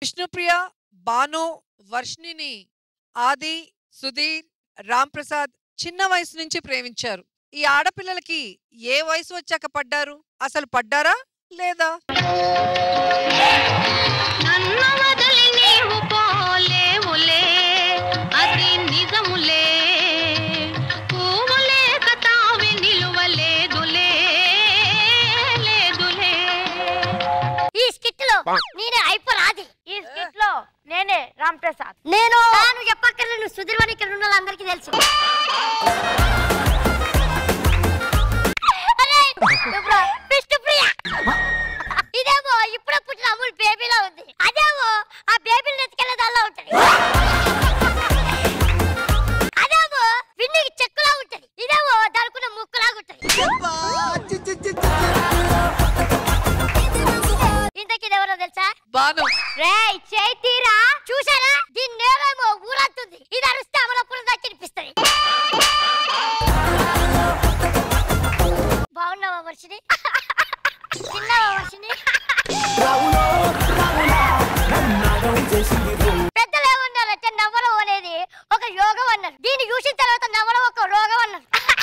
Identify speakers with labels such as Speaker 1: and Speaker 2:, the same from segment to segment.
Speaker 1: విష్ణుప్రియ బాను వర్షిణిని ఆది సుధీర్ రామ్ ప్రసాద్ చిన్న వయసు నుంచి ప్రేమించారు ఈ ఆడపిల్లలకి ఏ వయసు వచ్చాక పడ్డారు అసలు పడ్డారా లేదా
Speaker 2: నన్ను వదిలి నీవు పోలేవులే అది నిజములే పువ్వులే కతావి నిలువలేదులే లేదులే
Speaker 3: ఈ స్కిట్ లో నేనే అయిపోరాది ఈ స్కిట్ లో నేనే రామ్ ప్రసాద్ నేను నువ్వు చెప్పక్కర్లేదు నువ్వు సుధీర్ ఇక్కడ ఉన్న వాళ్ళందరికీ తెలుసు అరే, విష్ణుప్రియ, విష్ణుప్రియ. ఇదేమో ఇప్పుడే పుట్టిన అమూల్ బేబీలా ఉంది అదేమో ఆ బేబీని ఎత్తుకెళ్ళే దానిలో ఉంటది అదేమో విన్నికి చెక్కులా ఉంటది ఇదేమో దానికున్న ముక్కులాగా ఉంటది ఇంతకీ ఇది ఎవరో తెలుసా
Speaker 1: బాను
Speaker 3: రే చేతిరా చూసారా దీని నేలేమో ఊరంతుంది ఇది అరిస్తే అమలపురం దాకా వినిపిస్తుంది బాగున్నావా వర్షిని తిన్నావా వర్షిని పెద్దలు ఏమన్నారంటే నవ్వడం అనేది ఒక యోగం అన్నారు దీన్ని చూసిన తర్వాత నవ్వడం ఒక రోగం అన్నారు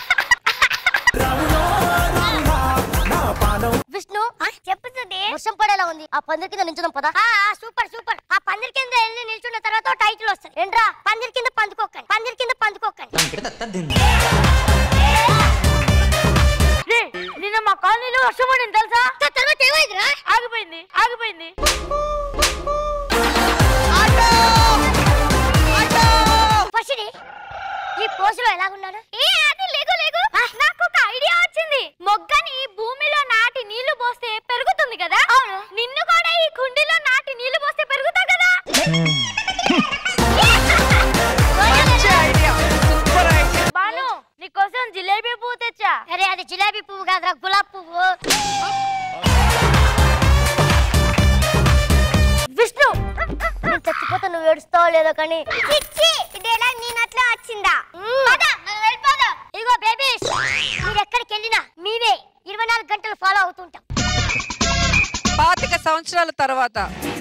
Speaker 3: విష్ణు చెప్పుతుంది వర్షం పడేలా ఉంది ఆ పందిరి కింద నిల్చుదాం పదా సూపర్ సూపర్ ఆ పందిరి కింద వెళ్ళి నిల్చున్న తర్వాత టైటిల్ వస్తుంది ఏంట్రా పందిరి కింద పందుకోకండి పందిరి కింద పందుకోకండి నిన్న మా కాలనీలో వర్షం పడింది తెలుసా తర్వాత ఏమైందిరా ఆగిపోయింది ఆగిపోయింది పసిడి ఈ పోజులో ఎలాగున్నాడు ఏ అది లేగు లేగు నాకు ఒక ఐడియా వచ్చింది మొగ్గని భూమిలో నాటి నీళ్లు పోస్తే పెరుగుతుంది కదా అవును నిన్ను కూడా ఈ కుండీలో నాటి నీళ్లు పోస్తే పెరుగుతావు కదా
Speaker 1: మంచి ఐడియా సూపర్ ఐడియా
Speaker 3: బాను నీకోసం జిలేబీ పువ్వు తెచ్చా అరే అది జిలేబీ పువ్వు కాదురా గులాబ్ పువ్వు విష్ణు నేను చచ్చిపోతే నువ్వు ఏడుస్తావో లేదో కానీ ఇదేలా నేనట్లా వచ్చిందా ఇదిగో బేబీస్ మీరు ఎక్కడికి వెళ్ళినా మీవే ఇరవై నాలుగు గంటలు ఫాలో అవుతుంటాం
Speaker 1: పాతిక సంవత్సరాల తర్వాత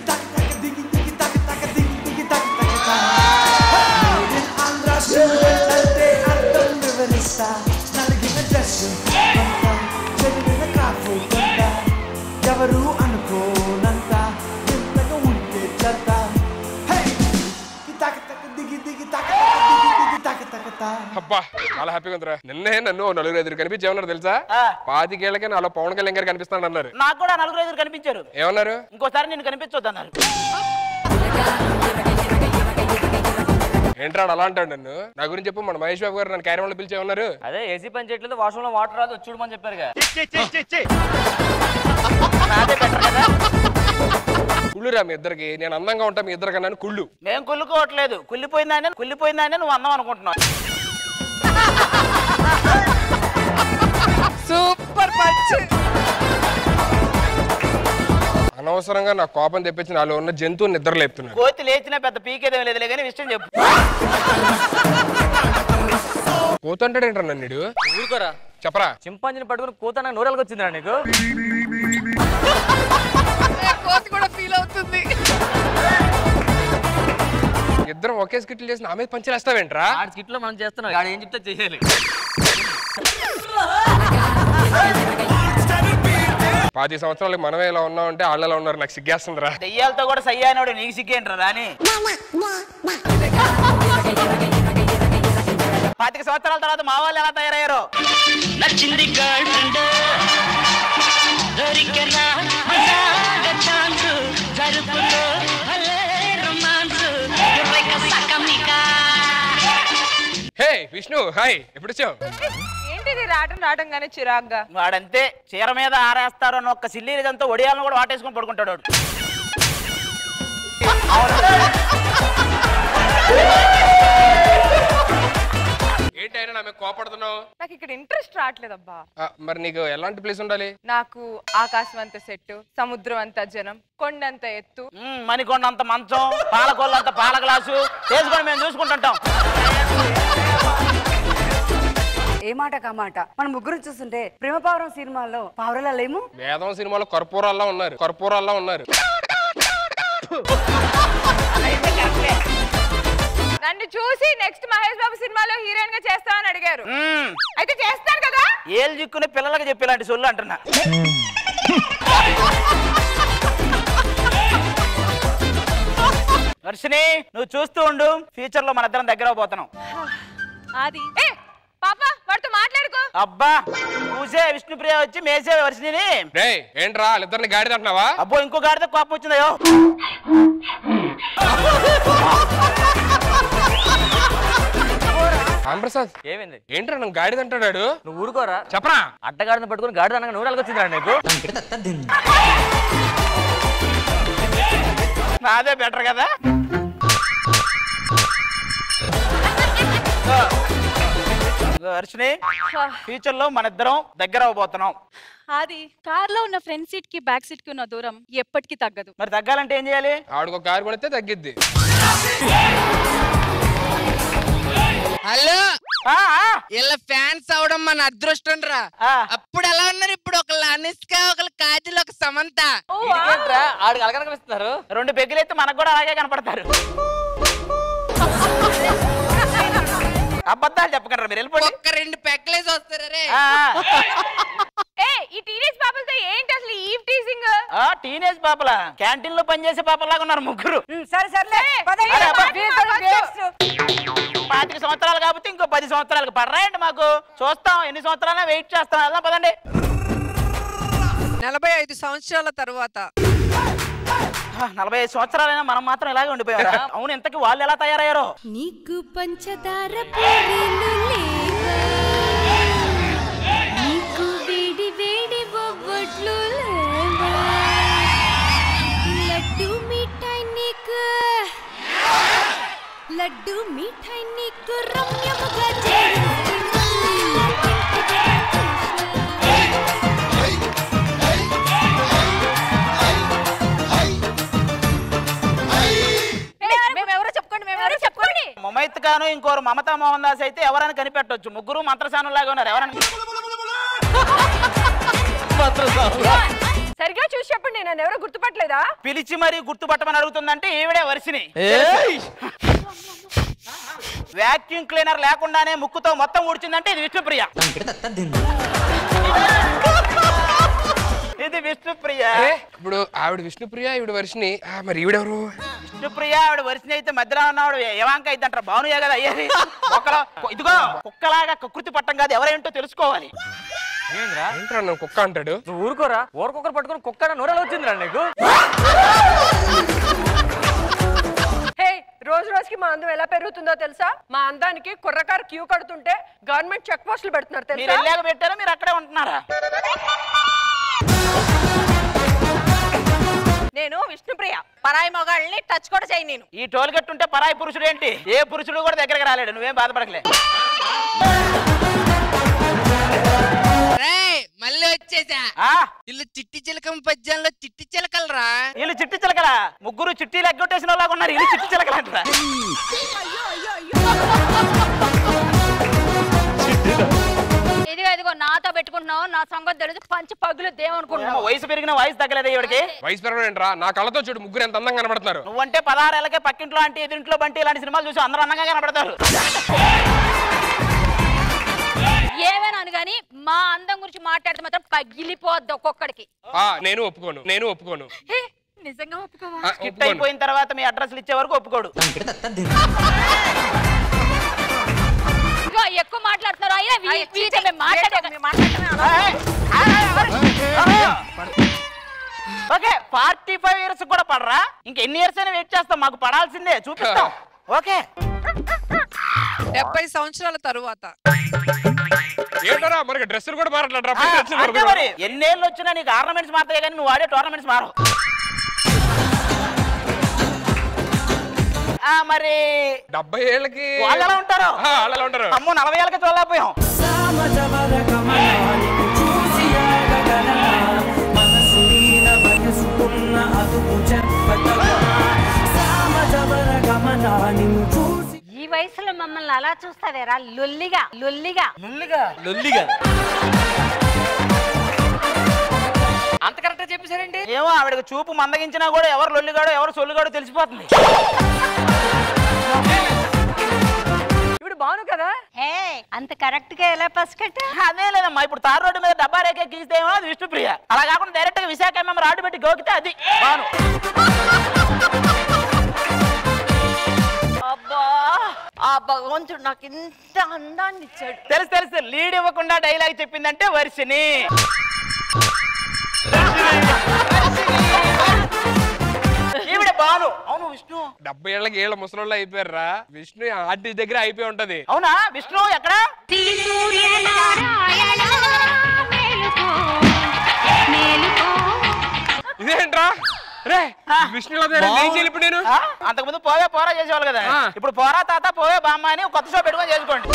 Speaker 4: ఎవరు అనుకోనంత ఎంతగా ఉంటే చెత్త హే! ఈ తక తక దిగి దిగి తక తక దిగి దిగి తక తక తా.
Speaker 5: అబ్బా చాలా హ్యాపీగా ఉందిరా నిన్నే నన్ను ఓ నలుగురు ఎదురు కనిపించేమన్నారు తెలుసా పాతికేళ్లకే నాలో పవన్ కళ్యాణ్ గారు కనిపిస్తాను అన్నారు
Speaker 6: నాకు కూడా నలుగురు ఐదుగురు కనిపించారు
Speaker 5: ఏమన్నారు
Speaker 6: ఇంకోసారి నేను కనిపించొద్దు అన్నారు
Speaker 5: ఏంట్రా అలా అంటాడు నన్ను నా గురించి చెప్పు మన మహేష్ బాబు గారు నన్ను క్యారీ పిలిచి ఏమన్నారు
Speaker 7: అదే ఏసీ పని చేయట్లేదు వాష్రూమ్ లో వాటర్ రాదు వచ్చి చూడమని చెప్పారుగా
Speaker 6: నాదే బెటర్ కదా
Speaker 5: కుళ్ళురా మీ ఇద్దరికి నేను అందంగా ఉంటా మీ ఇద్దరు కన్నా కుళ్ళు
Speaker 6: మేం కుళ్ళుకోవట్లేదు కుళ్ళిపోయిందానే కుళ్ళిపోయిందానే నువ్వు అన్నావు అనుకుంటున్నావు
Speaker 1: సూపర్ పంచ్
Speaker 5: అనవసరంగా నా కోపం తెప్పించి నాలో ఉన్న జంతువు నిద్ర లేపుతున్నాడు
Speaker 6: కోతి లేచినా పెద్ద పీకేదేం లేదులే కానీ విషయం చెప్పు
Speaker 5: పోతుంటాడు ఏంట్రా నన్ను ఈడు?
Speaker 7: ఊరుకోరా
Speaker 5: చెప్పరా
Speaker 7: చింపాంజీని పట్టుకుని కూతాన నూరలకు వచ్చిందిరా నీకు
Speaker 1: కోతి కూడా ఫీల్ అవుతుంది
Speaker 5: ఇద్దరం ఒకే స్కిట్లు చేసి నా మీద పంచలేస్తావేంట్రా
Speaker 7: ఆడి స్కిట్ లో మనం చేస్తున్నాం ఆడు ఏం చెప్తే చేయాలి
Speaker 5: పాతి సంవత్సరాలకి మనమే ఇలా ఉన్నాం అంటే వాళ్ళు ఎలా ఉన్నారు నాకు సిగ్గేస్తుందిరా
Speaker 6: దెయ్యాలతో కూడా సయ్యానోడు నీకు సిగ్గేంట్రా రాని పాతిక సంవత్సరాల తర్వాత మా వాళ్ళు ఎలా తయారయ్యారో
Speaker 8: నచ్చింది గర్ల్ ఫ్రెండ్ దొరికెనా మజాగా ఛాన్స్ జరుపులో భలే రొమాన్స్ యువక సకమికా
Speaker 5: హే విష్ణు హాయ్ ఎప్పుడు వచ్చావు
Speaker 9: ఏంటిది రావడం రావడంగానే చిరాగ్గా
Speaker 6: వాడంతే చీర మీద ఆరేస్తారు అన్న ఒక్క సిల్లి ఇదంతా ఒడియాలను కూడా వాటేసుకొని పడుకుంటాడు వాడు.
Speaker 5: ఏంటి అయినా నా మీద కోపడుతున్నావు
Speaker 9: నాకు ఇక్కడ ఇంట్రెస్ట్ రావట్లేదబ్బా
Speaker 5: ఆ, మరి నీకు ఎలాంటి ప్లేస్ ఉండాలి
Speaker 9: నాకు ఆకాశం అంత సెట్ సముద్రం అంత జనం కొండంత ఎత్తు
Speaker 6: మ్మ్, మణికొండ అంత మంచం పాలకొల్లు అంత పాల గ్లాసు చేసుకొని మేము చూసుకుంటుంటాం
Speaker 10: ఏ మాట కా మాట మన ముగ్గురు చూస్తుంటే ప్రేమ పావురం సినిమాలో పావురలా లేము
Speaker 5: వేదం సినిమాలో కర్పూరాల్లో ఉన్నారు కర్పూరాల్లో ఉన్నారు
Speaker 9: నన్ను చూసి నెక్స్ట్ మహేష్ బాబు సినిమాలో హీరోయిన్ గా చేస్తామని అడిగారు
Speaker 6: మ్మ్.
Speaker 9: అయితే చేస్తాను కదా
Speaker 6: ఏళ్ళు చిక్కునే పిల్లలకి చెప్పి ఇలాంటి సొల్లు అంటున్నా వర్షిని నువ్వు చూస్తూ ఉండు ఫ్యూచర్ లో మన ఇద్దరం దగ్గర పోతున్నాం
Speaker 9: అది ఏ పాప వాడితో మాట్లాడుకో
Speaker 6: అబ్బా చూసే విష్ణుప్రియ వచ్చి మేసే వర్షిని
Speaker 5: రే ఏంట్రా వాళ్ళిద్దరిని గాడి అంటున్నావా
Speaker 6: అబ్బో ఇంకో గాడితో కోపం వచ్చిందయో
Speaker 5: రాంప్రసాద్
Speaker 7: ఏమైంది
Speaker 5: ఏంట్రా నువ్వు గాడిద అంటాడు
Speaker 7: నువ్వు ఊరుకోరా
Speaker 5: చెప్పరా
Speaker 7: అడ్డగాడిని పట్టుకుని గాడి అనగా నూనెలకు వచ్చిందిరా నీకు
Speaker 6: నాదే బెటర్ కదా వర్షిని ఫ్యూచర్ లో మన ఇద్దరం దగ్గర అవబోతున్నాం
Speaker 11: అది కార్ లో ఉన్న ఫ్రంట్ సీట్ కి బ్యాక్ సీట్ కి ఉన్న దూరం ఎప్పటికీ తగ్గదు
Speaker 6: మరి తగ్గాలంటే ఏం చేయాలి
Speaker 5: ఆవిడకు కారు కొనిస్తే తగ్గిద్ది
Speaker 12: హలో
Speaker 6: ఆ, ఆ,
Speaker 12: ఇలా ఫ్యాన్స్ అవడం మన అదృష్టం రా
Speaker 6: ఆ.
Speaker 12: అప్పుడు ఎలా ఉన్నారు ఇప్పుడు ఒకళ్ళు అనుష్క ఒకళ్ళు కాజల్ ఒక సమంత
Speaker 7: ఏంట్రా ఆడికి అలగనకమిస్తున్నారు
Speaker 6: రెండు పెగ్గులైతే మనకు కూడా అలాగే కనపడతారు అబద్ధాలు చెప్పకండి మీరు వెళ్ళిపోండి
Speaker 12: ఒక్క రెండు పెక్కలేసి వస్తారా రే
Speaker 6: ఆ,
Speaker 9: ఏ ఈ టీనేజ్ పాపలతో ఏంటి అసలు ఈవ్ టీజింగ్
Speaker 6: ఆ, టీనేజ్ పాపల క్యాంటీన్ లో పనిచేసే పాపలాగా ఉన్నారు ముగ్గురు
Speaker 10: ఉమ్, సరే సర్లే పదండి.
Speaker 6: అరే, అబ్బా.
Speaker 10: వీళ్ళతో వేస్ట్.
Speaker 6: పాతిక సంవత్సరాలు కాబట్టి ఇంకో పది సంవత్సరాలకు పడరాయండి మాకు చూస్తాం ఎన్ని సంవత్సరాలు వెయిట్ చేస్తాం వెళ్దాం పదండి
Speaker 1: నలభై ఐదు సంవత్సరాల తరువాత
Speaker 6: ఆ, నలభై ఐదు సంవత్సరాలైనా మనం మాత్రం ఇలాగే ఉండిపోయారా అవును ఇంతకి వాళ్ళు ఎలా తయారయ్యారో
Speaker 11: నీకు పంచదార పూరీలు లేవా నీకు వేడి వేడి బొబ్బట్లు లేవా లడ్డు మిఠాయి నీకు లడ్డు మిఠాయి నీకు రమ్యముగా చేరుస్తున్నా.
Speaker 9: మేమెవరో చెప్పుకోండి మేమెవరో చెప్పుకోండి
Speaker 6: ముమైత్ ఖాను ఇంకోరు మమతా మోహన్ దాస్ అయితే ఎవరైనా కనిపెట్టొచ్చు ముగ్గురు మంత్రసానం లాగా ఉన్నారు ఎవరైనా
Speaker 9: సరిగా చూసి చెప్పండి నన్ను ఎవరో గుర్తుపట్టలేదా
Speaker 6: పిలిచి మరీ గుర్తుపట్టమని అడుగుతుందంటే ఈవిడే వరిసిని వాక్యూమ్ క్లీనర్ లేకుండానే ముక్కుతో మొత్తం ఊడ్చిందంటే ఇది విష్ణుప్రియ ఇది విష్ణుప్రియ
Speaker 5: ఏ, ఇప్పుడు ఆవిడ విష్ణుప్రియ ఈవిడ వర్షిని ఆ, మరి ఈవిడెవరు
Speaker 6: విష్ణుప్రియ ఆవిడ వరిసిని అయితే మధ్యలో ఉన్నవాడు ఏవాంక అయితే అంటారు భానుయే కదా అయ్యేది ఒక్కలో ఇదిగో కుక్కలాగా కకృతి పట్టం కాదు ఎవరేంటో తెలుసుకోవాలి
Speaker 7: ఏంద్రా
Speaker 5: ఏంట్రా నువ్వు కుక్క అంటాడు
Speaker 7: నువ్వు ఊరుకోరా ఊరకొకరు పట్టుకుని కుక్క నూనెలు వచ్చిందిరా నీకు
Speaker 9: హే రోజు రోజుకి మా అందం ఎలా పెరుగుతుందో తెలుసా మా అందానికి కుర్రకారు క్యూ కడుతుంటే గవర్నమెంట్ చెక్ పోస్టులు పెడుతున్నారు
Speaker 6: మీరు
Speaker 9: తెలుసా
Speaker 6: వెళ్ళాక పెట్టారా మీరు అక్కడే ఉంటున్నారా
Speaker 9: నేను విష్ణుప్రియ పరాయి మొగాళ్ళని టచ్ కూడా చేయి నేను
Speaker 6: ఈ టోల్ గట్టు ఉంటే పరాయి పురుషుడు ఏంటి ఏ పురుషుడు కూడా దగ్గరకు రాలేడు నువ్వేం బాధపడకలే
Speaker 12: రే మళ్ళీ వచ్చేసా
Speaker 6: ఆ
Speaker 12: వీళ్ళు చిట్టి చిలకం పద్యాల్లో చిట్టి చిలకలరా
Speaker 6: వీళ్ళు చిట్టి చిలకలా ముగ్గురు చిట్టీలు ఎగ్గొట్టేసిన వాళ్ళగా ఉన్నారు వీళ్ళు చిట్టి చిలకలు అంటారా
Speaker 3: ఇదిగో ఇదిగో నాతో పెట్టుకుంటున్నావు నా సంగతి తెలిసి పంచి పగులు దేవనుకుంటున్నావు
Speaker 6: వయసు పెరిగిన వయసు తగ్గలేదు ఇవిడికి
Speaker 5: వయసు పెరగడం నా కళ్ళతో చూడు ముగ్గురు ఎంత అందంగా కనబడుతున్నారు
Speaker 6: నువ్వంటే పదహారేళ్ళకే పక్కింట్లో అంటే ఎదురింట్లో బంటి ఇలాంటి సినిమాలు చూసి అందరూ అందంగా కనబడతారు
Speaker 3: ఏమైనా అని కానీ మా అందం గురించి మాట్లాడితే మాత్రం పగిలిపోద్ది ఒక్కొక్కడికి
Speaker 5: ఆ, నేను ఒప్పుకోను నేను ఒప్పుకోను
Speaker 3: హే, నిజంగా ఒప్పుకోవా
Speaker 5: ఆ,
Speaker 6: హిట్
Speaker 5: ఒప్పుకోను
Speaker 6: అయిపోయిన తర్వాత మీ అడ్రస్లు ఇచ్చే వరకు ఒప్పుకోడు
Speaker 3: ఇదిగో ఎక్కువ మాట్లాడుతున్నారు అయినా వీ- వీళ్ళతో మేము మాట్లాడే
Speaker 6: ఓకే ఫార్టీ ఫైవ్ ఇయర్స్ కూడా పడరా ఇంకెన్ని ఇయర్స్ అయినా వెయిట్ చేస్తాం మాకు పడాల్సిందే చూపిస్తాం ఓకే
Speaker 1: డెబ్బై సంవత్సరాల తరువాత
Speaker 5: ఏంటరా మరి డ్రెస్సులు కూడా మారట్లేదురా
Speaker 6: ఆ, అంతే మరి ఎన్నేళ్ళు వచ్చినా నీకు ఆర్నమెంట్స్ మారుతాయి కానీ నువ్వు ఆడే టోర్నమెంట్స్ మారవు ఆ, మరి
Speaker 5: డెబ్బై ఏళ్ళకి
Speaker 6: వాళ్ళు ఎలా ఉంటారు
Speaker 5: ఆ, వాళ్ళు ఎలా ఉంటారు
Speaker 6: అమ్మో నలభై ఏళ్ళకి చూడలేకపోయాం
Speaker 3: ఈ వయసులో మమ్మల్ని అలా చూస్తావేరా లొల్లిగా లొల్లిగా
Speaker 6: నుల్లిగా
Speaker 7: లొల్లిగా అంత కరెక్ట్
Speaker 13: అట్లా చెప్పేశారండి
Speaker 6: ఏమో ఆవిడకి చూపు మందగించినా కూడా ఎవరు లొల్లిగాడో ఎవరు సొల్లుగాడో తెలిసిపోతుంది
Speaker 9: ఇప్పుడు బాను కదా
Speaker 14: హే అంత కరెక్ట్ గా ఎలా పసికట్ట
Speaker 6: అదే లేదమ్మా ఇప్పుడు తార్ రోడ్డు మీద డబ్బా రేఖ గీస్తే ఏమో అది విష్ణుప్రియ అలా కాకుండా డైరెక్ట్ గా విశాఖ మేము రాడు పెట్టి గోకితే అది బాను
Speaker 13: అబ్బా ఆ భగవంతుడు నాకు ఇంత అందాన్ని ఇచ్చాడు
Speaker 6: తెలుసు తెలుసు లీడ్ ఇవ్వకుండా డైలాగ్ చెప్పిందంటే వర్షిని ఈవిడ బాను అవును విష్ణు
Speaker 5: డెబ్బై ఏళ్ళకి ఏళ్ళ ముసలోళ్ళు అయిపోయారా విష్ణు ఆర్టిస్ట్ దగ్గర అయిపోయి ఉంటది
Speaker 6: అవునా విష్ణు ఎక్కడ
Speaker 5: ఇదేంట్రా రే విష్ణు ఇప్పుడు నేను
Speaker 6: ఆ? అంతకుముందు పోవే పోరా చేసేవాళ్ళు కదా
Speaker 5: ఆ.
Speaker 6: ఇప్పుడు పోరా తాత పోవే బామ్మ అని కొత్త షో పెట్టుకొని చేసుకోండి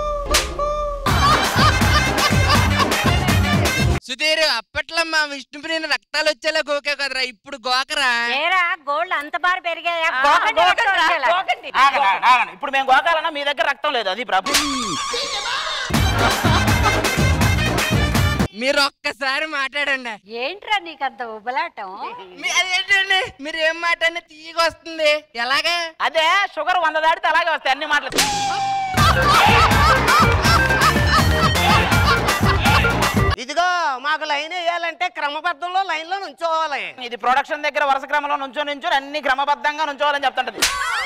Speaker 12: సుధీర్ అప్పట్లో మా విష్ణుప్రియని రక్తాలు వచ్చేలా గోకే కదరా ఇప్పుడు గోకరా
Speaker 14: ఏరా గోల్డ్ అంత బాగా పెరిగాయా
Speaker 6: ఆ,
Speaker 14: గోకండి
Speaker 6: గోకండి రా,
Speaker 14: వచ్చేలా.
Speaker 6: గోకండి. ఆగండి, ఆగండి, ఆగండి. ఇప్పుడు మేము గోకాలన్నా మీ దగ్గర రక్తం లేదు అది ప్రాబ్లం
Speaker 12: మీరు ఒక్కసారి మాట్లాడండి
Speaker 14: ఏంట్రా నీకంత ఉబలాటం
Speaker 12: మీ- అదేంటండి మీరు ఏం మాట అన్నా తీయగా వస్తుంది ఎలాగా
Speaker 6: అదే షుగర్ వంద దాటితే అలాగే వస్తాయి అన్ని మాటలు
Speaker 15: ఇదిగో మాకు లైన్ వేయాలంటే క్రమబద్ధంలో లైన్ లో నుంచోవాలి
Speaker 6: ఇది ప్రొడక్షన్ దగ్గర వరుస క్రమంలో నుంచో నుంచో అన్ని క్రమబద్ధంగా నుంచోవాలని చెప్తుంటది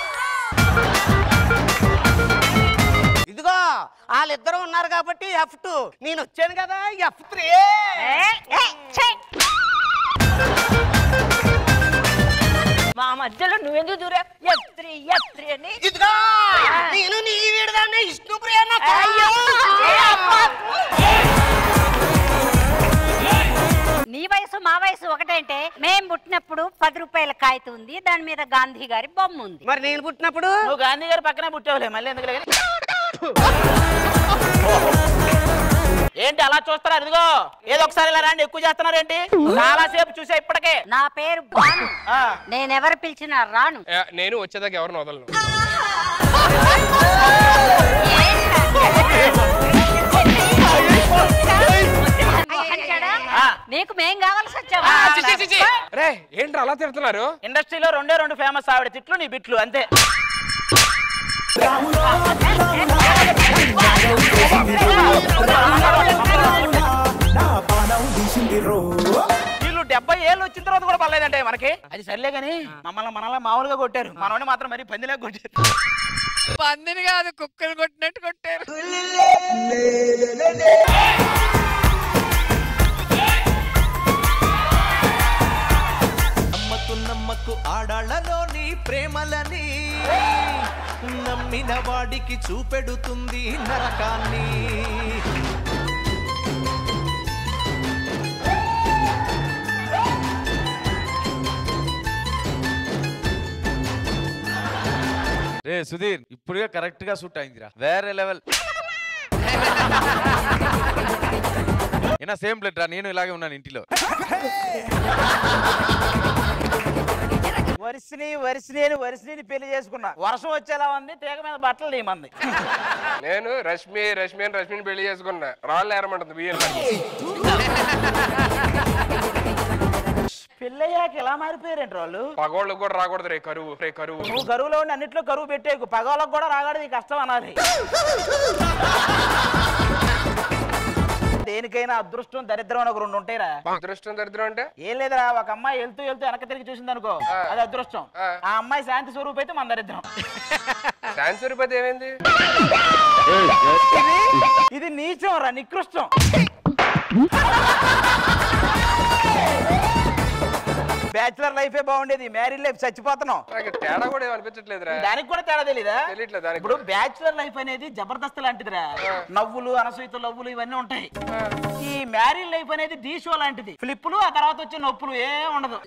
Speaker 15: ఇదిగో వాళ్ళిద్దరు ఉన్నారు కాబట్టి ఎఫ్ టూ నేను వచ్చాను కదా ఎఫ్ త్రీ
Speaker 13: మా మధ్యలో నువ్వెందుకు దూరా ఎత్రి ఎత్రి అని
Speaker 15: ఇదిగో నేను నీ వీడదాన్ని విష్ణు ప్రియ
Speaker 14: నీ వయసు మా వయసు ఒకటంటే మేం పుట్టినప్పుడు పది రూపాయల కాగితం ఉంది దాని మీద గాంధీ గారి బొమ్మ ఉంది
Speaker 15: మరి నేను పుట్టినప్పుడు
Speaker 6: నువ్వు గాంధీ గారి పక్కనే పుట్టావులే మళ్ళీ ఎందుకు లేదు ఏంటి అలా చూస్తారా ఇదిగో ఏదో ఒకసారి ఇలా రండి ఎక్కువ చేస్తున్నారేంటి చాలా సేపు చూసా ఇప్పటికే
Speaker 14: నా పేరు బాను
Speaker 6: ఆ.
Speaker 14: నేనెవరు పిలిచినా రాను
Speaker 5: ఏ, నేను వచ్చేదాకా ఎవరిని వదలను
Speaker 14: మోహన్చాడా?
Speaker 6: ఆ.
Speaker 14: నీకు మేం కావాల్సి వచ్చావా
Speaker 6: ఆ, చి, చి, చి, చి.
Speaker 5: రే ఏంట్రా అలా తిడుతున్నారు
Speaker 6: ఇండస్ట్రీలో రెండే రెండు ఫేమస్ ఆవిడ తిట్లు నీ బిట్లు అంతే వీళ్ళు డెబ్బై ఏళ్ళు వచ్చిన తర్వాత కూడా పర్లేదంటే మనకి అది సర్లే గాని మమ్మల్ని మనల్ని మామూలుగా కొట్టారు మనోని మాత్రం మరి పందిలాగా కొట్టారు
Speaker 1: పందిని కాదు కుక్కలు కొట్టినట్టు కొట్టారు
Speaker 4: నమ్మకు నమ్మకు ఆడాళ్ళలోని ప్రేమలని నమ్మిన వాడికి చూపెడుతుంది నరకాన్ని
Speaker 16: రే సుధీర్ ఇప్పుడుగా కరెక్ట్ గా సూట్ అయిందిరా వేరే లెవెల్ ఏనా సేమ్ బ్లడ్ రా నేను ఇలాగే ఉన్నాను ఇంటిలో
Speaker 6: వరిసిని వరిసిని అని వరిసిని పెళ్లి చేసుకున్నా వర్షం వచ్చేలా ఉంది తీగ మీద బట్టలు తీయమంది
Speaker 5: నేను రష్మి రష్మి అని రష్మిని పెళ్లి చేసుకున్నా రాళ్ళు ఏరమంటుంది బియ్యం
Speaker 6: పెళ్ళయ్యాక ఇలా మారిపోయారేంటి వాళ్ళు
Speaker 5: పగోళ్ళకి కూడా రాకూడదు రే కరువు రే కరువు
Speaker 6: నువ్వు కరువులో ఉండి అన్నిట్లో కరువు పెట్టేకు పగవాళ్ళకు కూడా రాగాడు ఈ కష్టం అనాలి దేనికైనా అదృష్టం దరిద్రం అని ఒక రెండు ఉంటాయిరా
Speaker 5: అదృష్టం దరిద్రం అంటే
Speaker 6: ఏం లేదురా ఒక అమ్మాయి వెళ్తూ వెళ్తూ వెనక తిరిగి చూసింది అనుకో అది అదృష్టం ఆ అమ్మాయి శాంతి స్వరూపం అయితే మన దరిద్రం
Speaker 5: శాంతిపతి ఏమైంది
Speaker 6: ఇది ఇది నీచం రా నికృష్టం బ్యాచులర్ లైఫే బాగుండేది మ్యారీడ్ లైఫ్ చచ్చిపోతున్నాం
Speaker 5: నాకు తేడా కూడా ఏం అనిపించట్లేదురా
Speaker 6: దానికి కూడా తేడా తెలీదా
Speaker 5: తెలియట్లేదు దానికి
Speaker 6: ఇప్పుడు బ్యాచులర్ లైఫ్ అనేది జబర్దస్త్ లాంటిదిరా నవ్వులు అనసూయత లవ్వులు ఇవన్నీ ఉంటాయి ఈ మ్యారీడ్ లైఫ్ అనేది డీ షో లాంటిది ఫ్లిప్పులు ఆ తర్వాత వచ్చే నొప్పులు ఏ ఉండదు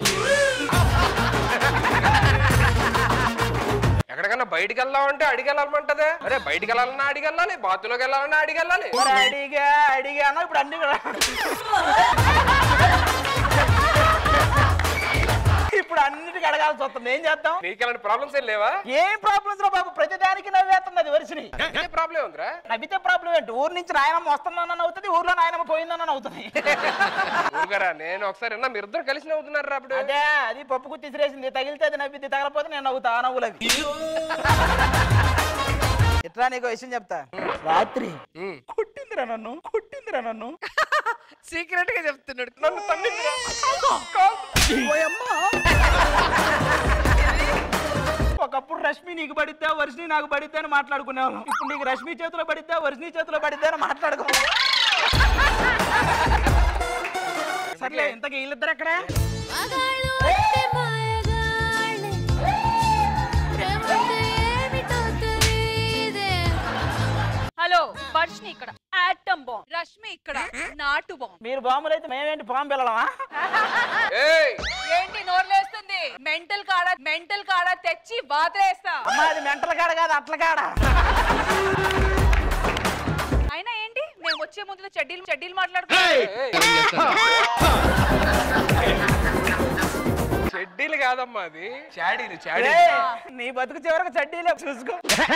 Speaker 5: ఎక్కడికన్నా బయటికి వెళ్దామంటే అడిగి వెళ్ళాలమంటదే అరే బయటికి వెళ్ళాలన్నా అడిగి వెళ్ళాలి బాత్రూంలోకి వెళ్ళాలన్నా అడిగి వెళ్ళాలి
Speaker 6: మరి అడిగా అడిగాను ఇప్పుడు అన్ని కూడా ఇప్పుడు అన్నిటికీ అడగాల్సి నవ్వాల్సి వస్తుంది ఏం చేద్దాం
Speaker 5: నీకు అలాంటి ప్రాబ్లమ్స్ ఏం లేవా
Speaker 6: ఏం ప్రాబ్లమ్స్ రా బాబు ప్రతిదానికి నవ్వేస్తుంది అది వరుసని
Speaker 5: ప్రాబ్లం ఉందిరా
Speaker 6: నవ్వితే ప్రాబ్లం ఏంటి ఊరు నుంచి నాయనమ్మ వస్తుందని అవుతుంది ఊర్లో నాయనమ్మ పోయిందని అవుతుంది
Speaker 5: ఊరుగారా నేను ఒకసారి విన్నా మీరు ఇద్దరు కలిసి నవ్వుతున్నారు అప్పుడు
Speaker 6: అదే అది పప్పు గుత్తి తిసిరేసింది తగిలితే అది నవ్వింది తగలపోతే నేను నవ్వుతా ఆ నవ్వులు అవి ఇట్లా నీకు విషయం చెప్తా రాత్రి కొట్టిందిరా నన్ను కొట్టిందిరా నన్ను
Speaker 1: సీక్రెట్ గా చెప్తున్నాడు
Speaker 6: నన్ను తన్నిందిరా ఒకప్పుడు రష్మి నీకు పడిద్దా వర్షిని నాకు పడిద్దా అని మాట్లాడుకునేవాళ్ళం ఇప్పుడు నీకు రష్మి చేతిలో పడిద్దా వర్షిని చేతిలో పడిద్దా అని మాట్లాడుకో సర్లే ఇంతకీ వీళ్ళిద్దరు ఎక్కడ
Speaker 11: హలో వర్షిని ఇక్కడ ఆటం బాంబ్ రష్మి ఇక్కడ నాటు బాంబ్
Speaker 6: మీరు బాంబులు అయితే మేమేంటి బాంబు వెళ్ళమా
Speaker 11: ఏంటి నోర్లేస్తుంది మెంటల్ కాడ మెంటల్ కాడ తెచ్చి బాధేస్తా
Speaker 6: అమ్మా అది మెంటల్ కాడ కాదు అట్ల కాడ
Speaker 11: అయినా ఏంటి మేము వచ్చే ముందు చెడ్డీలు చెడ్డీలు మాట్లాడుకుంటాం
Speaker 5: చెడ్డీలు కాదమ్మా అది చాడీలు చాడీ
Speaker 6: ఏయ్, నీ బతుకు చివరకు చడ్డీలే చూసుకో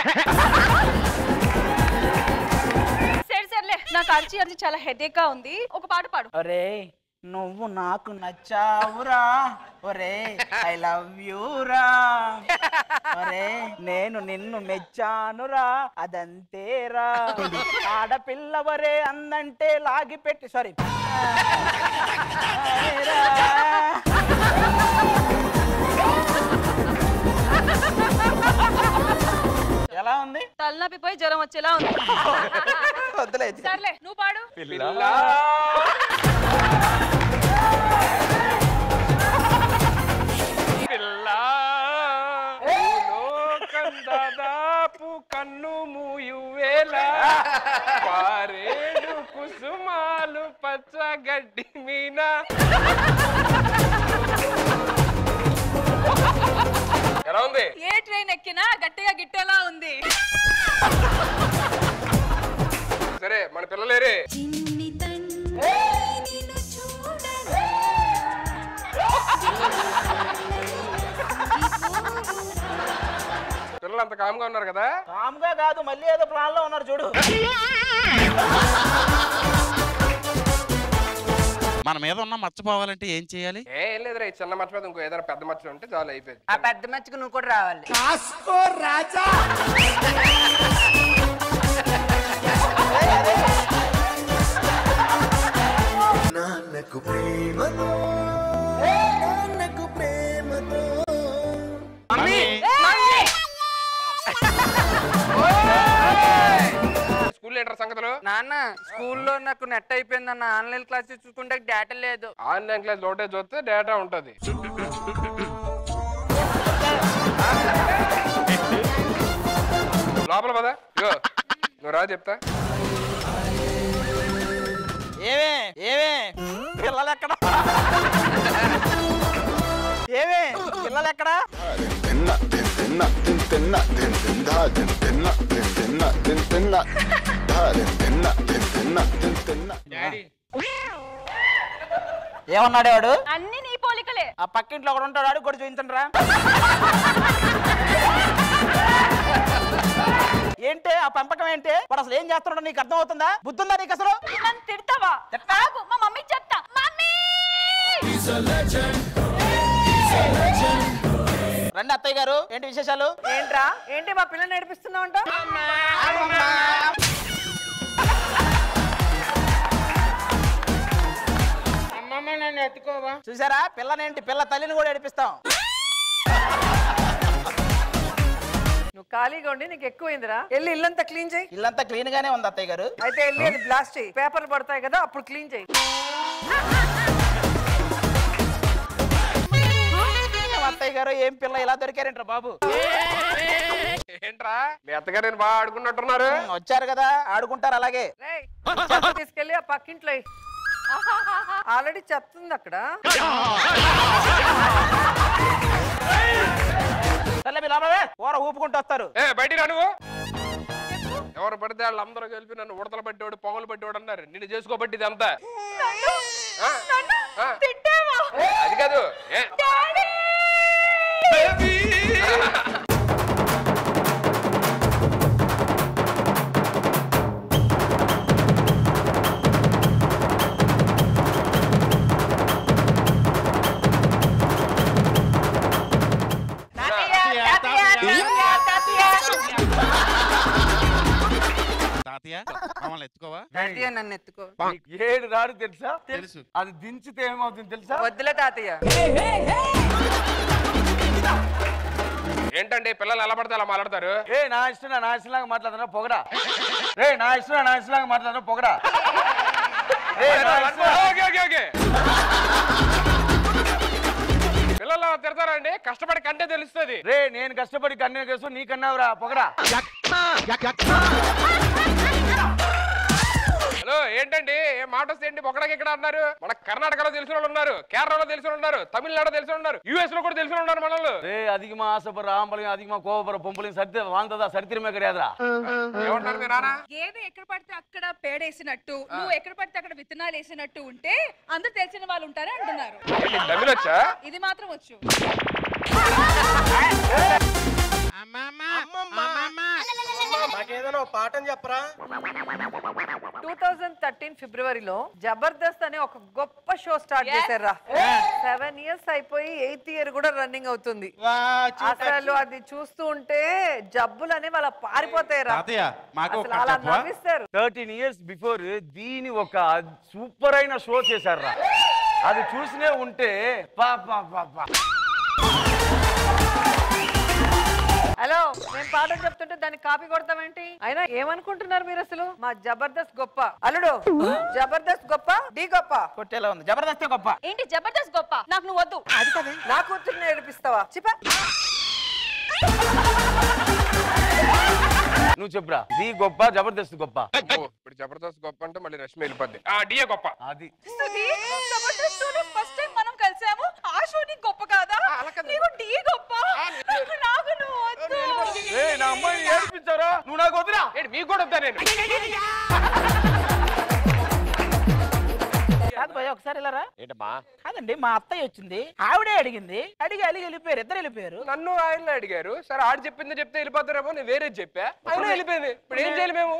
Speaker 11: సరే సర్లే నాకు అరిచి అరిచి చాలా హెడేక్ గా ఉంది ఒక పాట పాడు
Speaker 6: ఒరే నువ్వు నాకు నచ్చావురా ఒరే ఐ లవ్ యూరా ఒరే నేను నిన్ను మెచ్చానురా అదంతేరా ఆడపిల్లవరే అందంటే లాగి పెట్టి సారీ ఎలా ఉంది
Speaker 11: తలనొప్పి పోయి జ్వరం వచ్చేలా ఉంది
Speaker 6: వద్దులే
Speaker 11: సర్లే నువ్వు పాడు
Speaker 5: దాదాపు కన్ను మూయువేళ పారేడు కుసుమాలు పచ్చగడ్డి మీన ఎలా ఉంది
Speaker 11: ఏ ట్రైన్ ఎక్కినా గట్టిగా గిట్టేలా ఉంది
Speaker 5: సరే మన పిల్లలేరే పిల్లలు అంత కామ్గా ఉన్నారు కదా
Speaker 6: కామ్గా కాదు మళ్ళీ ఏదో ప్లాన్ లో ఉన్నారు చూడు
Speaker 17: మన మీద ఉన్న మర్చిపోవాలంటే ఏం చేయాలి
Speaker 5: ఏ, ఏం లేదురా ఈ చిన్న మచ్చ మీద ఇంకో ఏదైనా పెద్ద మచ్చ ఉంటే చాలు అయిపోయింది
Speaker 12: ఆ పెద్ద మచ్చకు నువ్వు కూడా రావాలి
Speaker 4: కాసుకో రాజా నాన్నకు ప్రేమతో నాన్నకు ప్రేమతో
Speaker 5: స్కూల్ ఏంటర్ సంగతులు
Speaker 12: నాన్న స్కూల్లో నాకు నెట్ అయిపోయిందన్న ఆన్లైన్ క్లాస్ చూసుకుంటే డేటా లేదు
Speaker 5: ఆన్లైన్ క్లాస్ లోటే చూస్తే డేటా ఉంటది లోపల పద ఇగో నువ్వు రా చెప్తా
Speaker 6: ఏమే ఏమే పిల్లలు ఎక్కడ ఏమే పిల్లలు ఎక్కడ ఏమన్నాడు వాడు
Speaker 11: అన్ని నీ పోలికలే
Speaker 6: ఆ పక్కింట్లో ఒకడు ఉంటాడు వాడు కూడా చూపించండి రా ఏంటి ఆ పెంపకం ఏంటి వాడు అసలు ఏం చేస్తున్నాడో నీకు అర్థం అవుతుందా బుద్ధుందా నీకు అసలు
Speaker 11: నన్ను తిడతావా ఆగు, మా మమ్మీకి చెప్తా మమ్మీ
Speaker 6: రండి అత్తయ్య గారు ఏంటి విశేషాలు
Speaker 1: ఏంట్రా ఏంటి మా పిల్లని నడిపిస్తున్నావు అంట
Speaker 12: అమ్మమ్మ నన్ను ఎత్తుకోవా
Speaker 6: చూసారా పిల్లనేంటి పిల్ల తల్లిని కూడా ఏడిపిస్తాం
Speaker 1: నువ్వు ఖాళీగా ఉండి నీకు ఎక్కువైందిరా వెళ్ళి ఇల్లంతా క్లీన్ చేయి
Speaker 6: ఇల్లంతా క్లీన్ గానే ఉంది అత్తయ్య గారు
Speaker 1: అయితే వెళ్ళి అది బ్లాస్ట్ చేయి పేపర్లు పడతాయి కదా అప్పుడు క్లీన్ చేయి
Speaker 6: అత్తయ్య గారు ఏం పిల్ల ఇలా దొరికారేంట్రా బాబు
Speaker 5: ఏంట్రా మీ అత్తగారు నేను బాగా ఆడుకున్నట్టున్నారు
Speaker 6: వచ్చారు కదా ఆడుకుంటారు అలాగే
Speaker 1: రేయ్, చెత్త తీసుకెళ్ళి ఆ పక్కింట్లో ఆల్రెడీ చెత్త ఉంది అక్కడ
Speaker 6: సర్లే మీరు లోపలే కూర ఊపుకుంటూ వస్తారు
Speaker 5: ఏ బయటికి రా నువ్వు ఎవరు పడితే వాళ్ళు అందరూ కలిపి నన్ను ఉడతలు పట్టేవాడు పొంగలు పట్టేవాడు అన్నారు నిన్ను చేసుకోబట్టి ఇదంతా ఆ? ఆ? అది కాదు ఏ?
Speaker 17: తాతయ్య మమ్మల్ని ఎత్తుకోవా
Speaker 18: తాతయ్య నన్ను ఎత్తుకో
Speaker 19: నీకు ఏడు రాడు తెలుసా
Speaker 17: తెలుసు
Speaker 19: అది దించితే ఏమవుతుంది తెలుసా
Speaker 18: వద్దులే తాతయ్య
Speaker 5: ఏంటండి పిల్లలు ఎలా పడితే అలా మాట్లాడతారు
Speaker 19: ఏ నా ఇష్టం నా ఇష్టంలాగా మాట్లాడుతున్నా పొగడా రే నా ఇష్టం నా ఇష్టంలాగా మాట్లాడుతున్నా పొగడా రే నా ఇష్టం
Speaker 5: ఓకే ఓకే ఓకే పిల్లలు అలా తిడతారండి కష్టపడి కంటే తెలుస్తుంది
Speaker 19: రే నేను కష్టపడి కన్నే కేసు నీ కన్నావురా పొగడా
Speaker 5: హలో ఏంటండి ఏ మాట వస్తే ఏంటి ఒకడికి ఇక్కడ అన్నారు మన కర్ణాటకలో తెలిసిన వాళ్ళు ఉన్నారు కేరళలో తెలిసిన వాళ్ళు ఉన్నారు తమిళనాడు తెలిసిన వాళ్ళు ఉన్నారు యుఎస్ లో కూడా తెలిసిన వాళ్ళు ఉన్నారు మనల్ని
Speaker 19: రే அதிகமா ஆசைப்படுற ஆம்பளையும் அதிகமா கோவப்படுற பொம்பளையும் சரி வாழ்ந்ததா சரித்திரமே கிடையாதுరా
Speaker 5: ఏమంటారు మీ నాన్న
Speaker 11: గేదె ఎక్కడ పడితే అక్కడ పేడేసినట్టు నువ్వు ఎక్కడ పడితే అక్కడ విత్తనాలు వేసినట్టు ఉంటే అందరు తెలిసిన వాళ్ళు ఉంటారే అంటున్నారు
Speaker 5: ఏంటి, తమిళ్ వచ్చా
Speaker 11: ఇది మాత్రం వచ్చు
Speaker 20: మాకేదైనా ఓ పాఠం చెప్పరా
Speaker 9: టూ థౌజండ్ థర్టీన్ ఫిబ్రవరిలో జబర్దస్త్ అనే ఒక గొప్ప షో స్టార్ట్ చేశారా సెవెన్ ఇయర్స్ అయిపోయి ఎయిత్ ఇయర్ కూడా రన్నింగ్ అవుతుంది అసలు అది చూస్తూ ఉంటే జబ్బులు అనే వాళ్ళ పారిపోతాయి రా
Speaker 17: తాతయ్య మాకు
Speaker 9: అసలు అలా
Speaker 17: చెప్పవా
Speaker 9: నవ్విస్తారు
Speaker 19: థర్టీన్ ఇయర్స్ బిఫోర్ దీని ఒక సూపర్ అయిన షో చేశారా అది చూసినే ఉంటే పా పా పా పా
Speaker 9: హలో నేను పాఠం చెప్తుంటే దాన్ని కాపీ కొడతామేంటి అయినా ఏమనుకుంటున్నారు మీరు అసలు మా జబర్దస్త్ గొప్ప అల్లుడు జబర్దస్త్ గొప్ప డి గొప్ప
Speaker 6: కొట్టేలా ఉంది జబర్దస్తే గొప్ప
Speaker 11: ఏంటి జబర్దస్త్ గొప్ప నాకు నువ్వు వద్దు
Speaker 9: అది కదా నా కూతుర్ని ఏడిపిస్తావా చిప
Speaker 19: నువ్వు చెప్పురా ది గొప్ప జబర్దస్త్ గొప్ప
Speaker 5: ఓ, ఇప్పుడు జబర్దస్త్ గొప్ప అంటే మళ్ళీ రష్మి వెళ్ళిపోద్ది ఆ డిఏ గొప్ప
Speaker 19: అది
Speaker 11: జబర్దస్త్ షోలో ఫస్ట్ టైం మనం కలిసాము ఆ షో నీకు గొప్ప కాదా నీకు డి గొప్ప నాకు నువ్వు వద్దు
Speaker 19: ఏ నా అమ్మాయిని ఏడిపించారా నువ్వు నాకు వదిరా
Speaker 5: ఏంటి మీకు కూడా వద్దా నేను
Speaker 6: కాదు భయ్య ఒకసారి వెళ్ళరా
Speaker 5: ఏంటమ్మా
Speaker 6: కాదండి మా అత్తయ్య వచ్చింది ఆవిడే అడిగింది అడిగి అలిగి వెళ్ళిపోయారు ఇద్దరు వెళ్ళిపోయారు
Speaker 5: నన్ను ఆయన అడిగారు సరే ఆడు చెప్పింది చెప్తే వెళ్ళిపోతారేమో నేను వేరే చెప్పా ఆయన వెళ్ళిపోయింది ఇప్పుడు ఏం చేయాలి మేము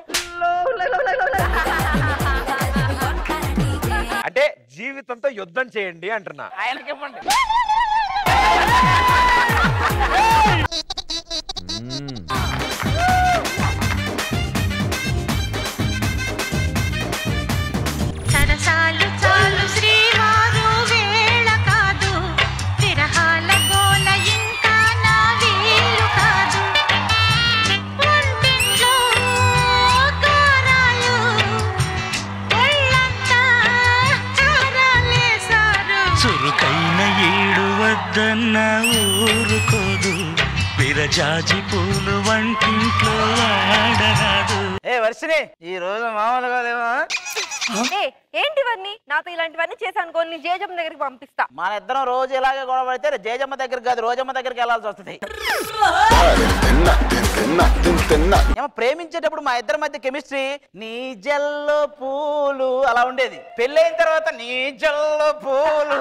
Speaker 20: అంటే జీవితంతో యుద్ధం చేయండి అంటున్నా
Speaker 6: ఆయనకి ఇవ్వండి
Speaker 2: సరసాలు చాలు శ్రీవారు వేళ కాదు విరహాల గోల ఇంకా నా వీలు కాదు వంటింట్లో గారాలు ఒళ్ళంతా చారాలేశారు
Speaker 8: చురుకైన ఏడు వద్దన్న ఊరుకోదు విరజాజి పూలు వంటింట్లో ఆడరాదు
Speaker 6: ఏ వర్షిని ఈ రోజు మామూలుగా లేవా
Speaker 3: ఏ, ఏంటివన్నీ నాతో ఇలాంటివన్నీ చేశాను అనుకో నీ జేజమ్మ దగ్గరికి పంపిస్తా
Speaker 6: మన ఇద్దరం రోజు ఇలాగే గొడవ పడితే జేజమ్మ దగ్గరికి కాదు రోజమ్మ దగ్గరికి వెళ్ళాల్సి వస్తుంది ఏమో ప్రేమించేటప్పుడు మా ఇద్దరి మధ్య కెమిస్ట్రీ నీ జల్లు పూలు అలా ఉండేది పెళ్ళైన తర్వాత నీ జల్లు పూలు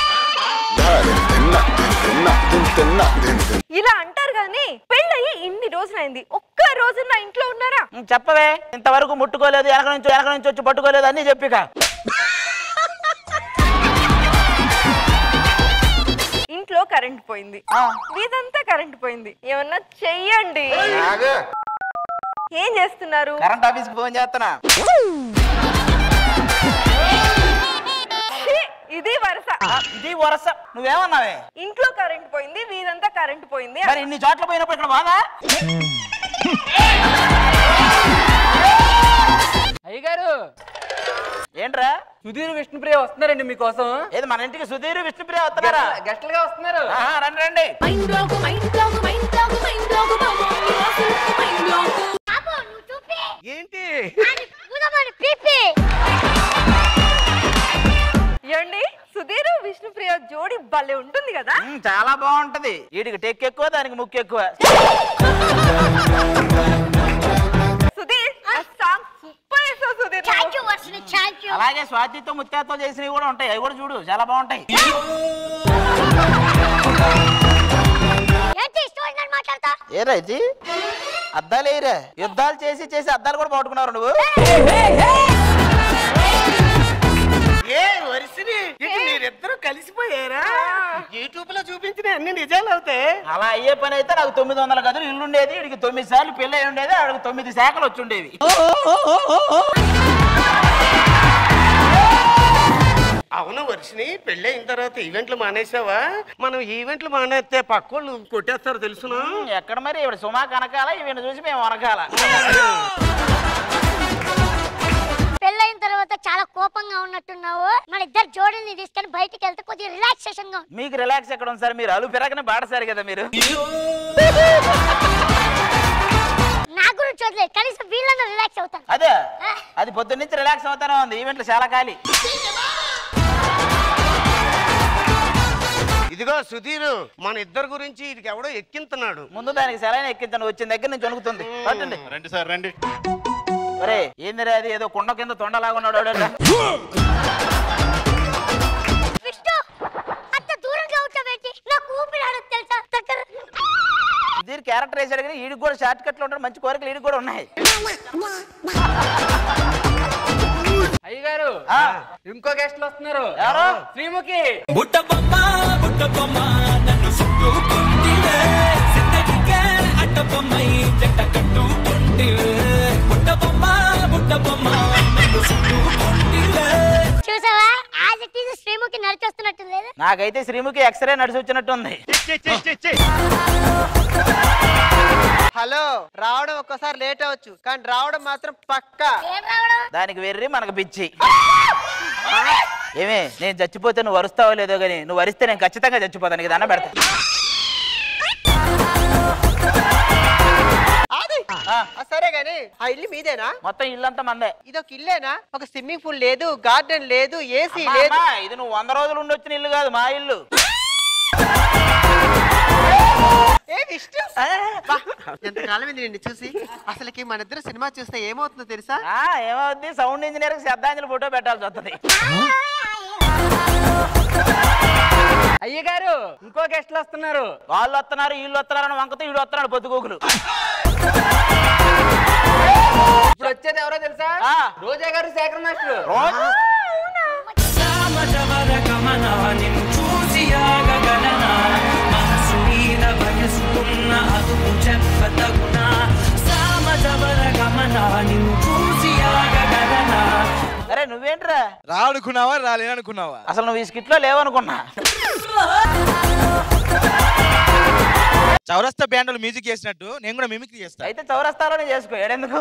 Speaker 3: ఇలా అంటారు కానీ పెళ్ళయి ఇన్ని రోజులైంది ఒక్క రోజు నా ఇంట్లో ఉన్నారా
Speaker 6: ఉం, చెప్పవే ఇంతవరకు ముట్టుకోలేదు వెనక నుంచి వెనక నుంచి వచ్చి పట్టుకోలేదు అన్ని చెప్పిక
Speaker 3: ఇంట్లో కరెంట్ పోయింది వీధంతా కరెంట్ పోయింది ఏమన్నా చెయ్యండి ఏం చేస్తున్నారు
Speaker 6: కరెంట్ ఆఫీస్కి ఫోన్ చేస్తున్నా
Speaker 3: ఛీ, ఇది వరుస
Speaker 6: ఇది వరస నువ్వేమన్నావే
Speaker 3: ఇంట్లో కరెంట్ పోయింది వీధంతా కరెంట్ పోయింది
Speaker 6: మరి ఇన్ని చోట్ల పోయినప్పుడు ఇక్కడ బాగా
Speaker 7: అయ్యగారు
Speaker 6: ఏంట్రా
Speaker 7: సుధీర్ విష్ణుప్రియ వస్తున్నారండి మీకోసం
Speaker 6: ఏది మన ఇంటికి సుధీర్ విష్ణుప్రియ వస్తున్నారా
Speaker 7: గెస్ట్లుగా వస్తున్నారు
Speaker 6: ఆహా, రండి రండి
Speaker 20: ఏంటి
Speaker 3: ఏమండి సుధీర్ విష్ణుప్రియ జోడి భలే ఉంటుంది కదా
Speaker 6: ఉం, చాలా బాగుంటది వీటికి టెక్ ఎక్కువ దానికి ముక్కు ఎక్కువ
Speaker 3: సుధీర్ ఆ సాంగ్ సూపర్ వేసావు సుధీర్ నువ్వు.
Speaker 6: అలాగే స్వాతితో ముత్యాతో చేసినవి కూడా ఉంటాయి అవి కూడా చూడు చాలా బాగుంటాయి ఏరా ఇది అద్దాలు ఏరా యుద్ధాలు చేసి చేసి అద్దాలు కూడా పట్టుకున్నారు నువ్వు
Speaker 15: ఏ వరిసిని ఇటు మీరిద్దరూ కలిసిపోయారా యూట్యూబ్ లో చూపించిన అన్ని నిజాలు అవుతాయి
Speaker 6: అలా అయ్యే పని అయితే నాకు తొమ్మిది వందల గదులు ఇల్లు ఉండేది వీడికి తొమ్మిది సార్లు పెళ్ళి అయి ఉండేది ఆవిడకి తొమ్మిది శాఖలు వచ్చి ఉండేవి
Speaker 15: అవును వర్షిని పెళ్ళి అయిన తర్వాత ఈవెంట్లు మానేసావా మనం ఈవెంట్లు మానేస్తే పక్కోళ్ళు కొట్టేస్తారు తెలుసునా
Speaker 6: ఎక్కడ మరి ఇవిడ సుమా కనకాల ఈవిడ చూసి మేము వనకాల
Speaker 3: పెళ్ళైన తర్వాత చాలా కోపంగా ఉన్నట్టున్నావు మన ఇద్దరు జోడీని తీసుకొని బయటికి వెళ్తే కొద్దిగా రిలాక్సేషన్ గా ఉంటుంది.
Speaker 6: మీకు రిలాక్స్ ఎక్కడ ఉంది సార్ మీరు అలు పెరగని బాడసారు కదా మీరు
Speaker 3: నా గురించి వదిలే కనీసం వీళ్ళని రిలాక్స్ అవుతాను
Speaker 6: అదే అది పొద్దున్న నుంచి రిలాక్స్ అవుతానే ఉంది ఈవెంట్లు చాలా ఖాళీ
Speaker 15: ఇదిగో సుధీర్ మన ఇద్దరు గురించి ఇది ఎవడో ఎక్కింతున్నాడు
Speaker 6: ముందు దానికి సెలైన్ ఎక్కించాను వచ్చిన దగ్గర నుంచి వణుకుతుంది పట్టండి
Speaker 17: రండి సార్ రండి
Speaker 6: ఒరే ఏందిరా అది ఏదో కొండ కింద తొండలాగా ఉన్నాడు వాడు.
Speaker 3: విష్ణు అంత దూరంగా ఉంటా పెట్టి నాకు ఊపిరి ఆడదు తెలుసా దగ్గర
Speaker 6: దీని క్యారెక్టర్ వేసాడు కానీ ఈడికి కూడా షార్ట్ కట్లు ఉంటాడు మంచి కోరికలు ఈడికి కూడా ఉన్నాయి
Speaker 7: అయ్యగారు ఇంకో గెస్ట్లు వస్తున్నారు
Speaker 6: ఎవరు?
Speaker 7: శ్రీముఖి
Speaker 8: బుట్ట బొమ్మ బుట్ట బొమ్మ నన్ను చుట్టుకుంటివే జిందగీకే అట్ట బొమ్మై జంట కట్టుకుంటివే బుట్ట బొమ్మ బుట్ట బొమ్మ నన్ను చుట్టుకుంటివే
Speaker 3: చూసావా ఆజ్ ఇట్ ఈజ్ శ్రీముఖి నడిచొస్తున్నట్టు లేదు
Speaker 6: నాకైతే శ్రీముఖి ఎక్స్రే నడిచి వచ్చినట్టుంది
Speaker 18: హలో రావడం ఒక్కసారి లేట్ అవ్వచ్చు కానీ రావడం మాత్రం పక్కా
Speaker 3: ఏం రావడం
Speaker 6: దానికి వెర్రి మనకు పిచ్చి ఏమే నేను చచ్చిపోతే నువ్వు వరుస్తావో లేదో కానీ నువ్వు వరిస్తే నేను ఖచ్చితంగా చచ్చిపోతాను నీకు దండం పెడతా
Speaker 18: ఆది ఆ, సరే గాని ఆ ఇల్లు మీదేనా
Speaker 6: మొత్తం ఇల్లంతా మందే
Speaker 18: ఇది ఒక ఇల్లేనా ఒక స్విమ్మింగ్ పూల్ లేదు గార్డెన్ లేదు ఏసీ
Speaker 6: అమ్మా,
Speaker 18: లేదు
Speaker 6: అమ్మా, ఇది నువ్వు వంద రోజులు ఉండొచ్చిన ఇల్లు కాదు మా ఇల్లు
Speaker 18: ఏ విష్ణు బా, ఎంతకాలం అయింది నిన్ను చూసి అసలుకి మన ఇద్దరు సినిమా చూస్తే ఏమవుతుందో తెలుసా
Speaker 6: ఆ, ఏమవుద్ది సౌండ్ ఇంజనీర్ శ్రద్ధాంజలి ఫోటో పెట్టాల్సి వస్తుంది
Speaker 7: అయ్యగారు ఇంకో గెస్ట్లు వస్తున్నారు
Speaker 6: వాళ్ళు వస్తున్నారు వీళ్ళు వస్తున్నారు అని వంకతో వీడు వస్తున్నాడు పొద్దుగోకులు
Speaker 7: ఇప్పుడు వచ్చేది ఎవరో తెలుసా రోజా గారు శేఖర్ మాస్టర్
Speaker 8: సామజవర గమన నిన్ను చూసి ఆగగలనా మనసు మీద వయసుకున్న అదుపు చెప్పతగునా సామజవర గమన నిన్ను చూసి ఆగగలనా
Speaker 6: అరే నువ్వేంట్రా
Speaker 12: రానుకున్నావా రాలేననుకున్నావా
Speaker 6: అసలు నువ్వు ఈ స్కిట్ లో లేవనుకున్నా
Speaker 12: చౌరస్తా బ్యాండ్ మ్యూజిక్ చేసినట్టు నేను కూడా మిమిక్రీ చేస్తా
Speaker 6: అయితే చౌరస్తాలోనే చేసుకో ఏడెందుకు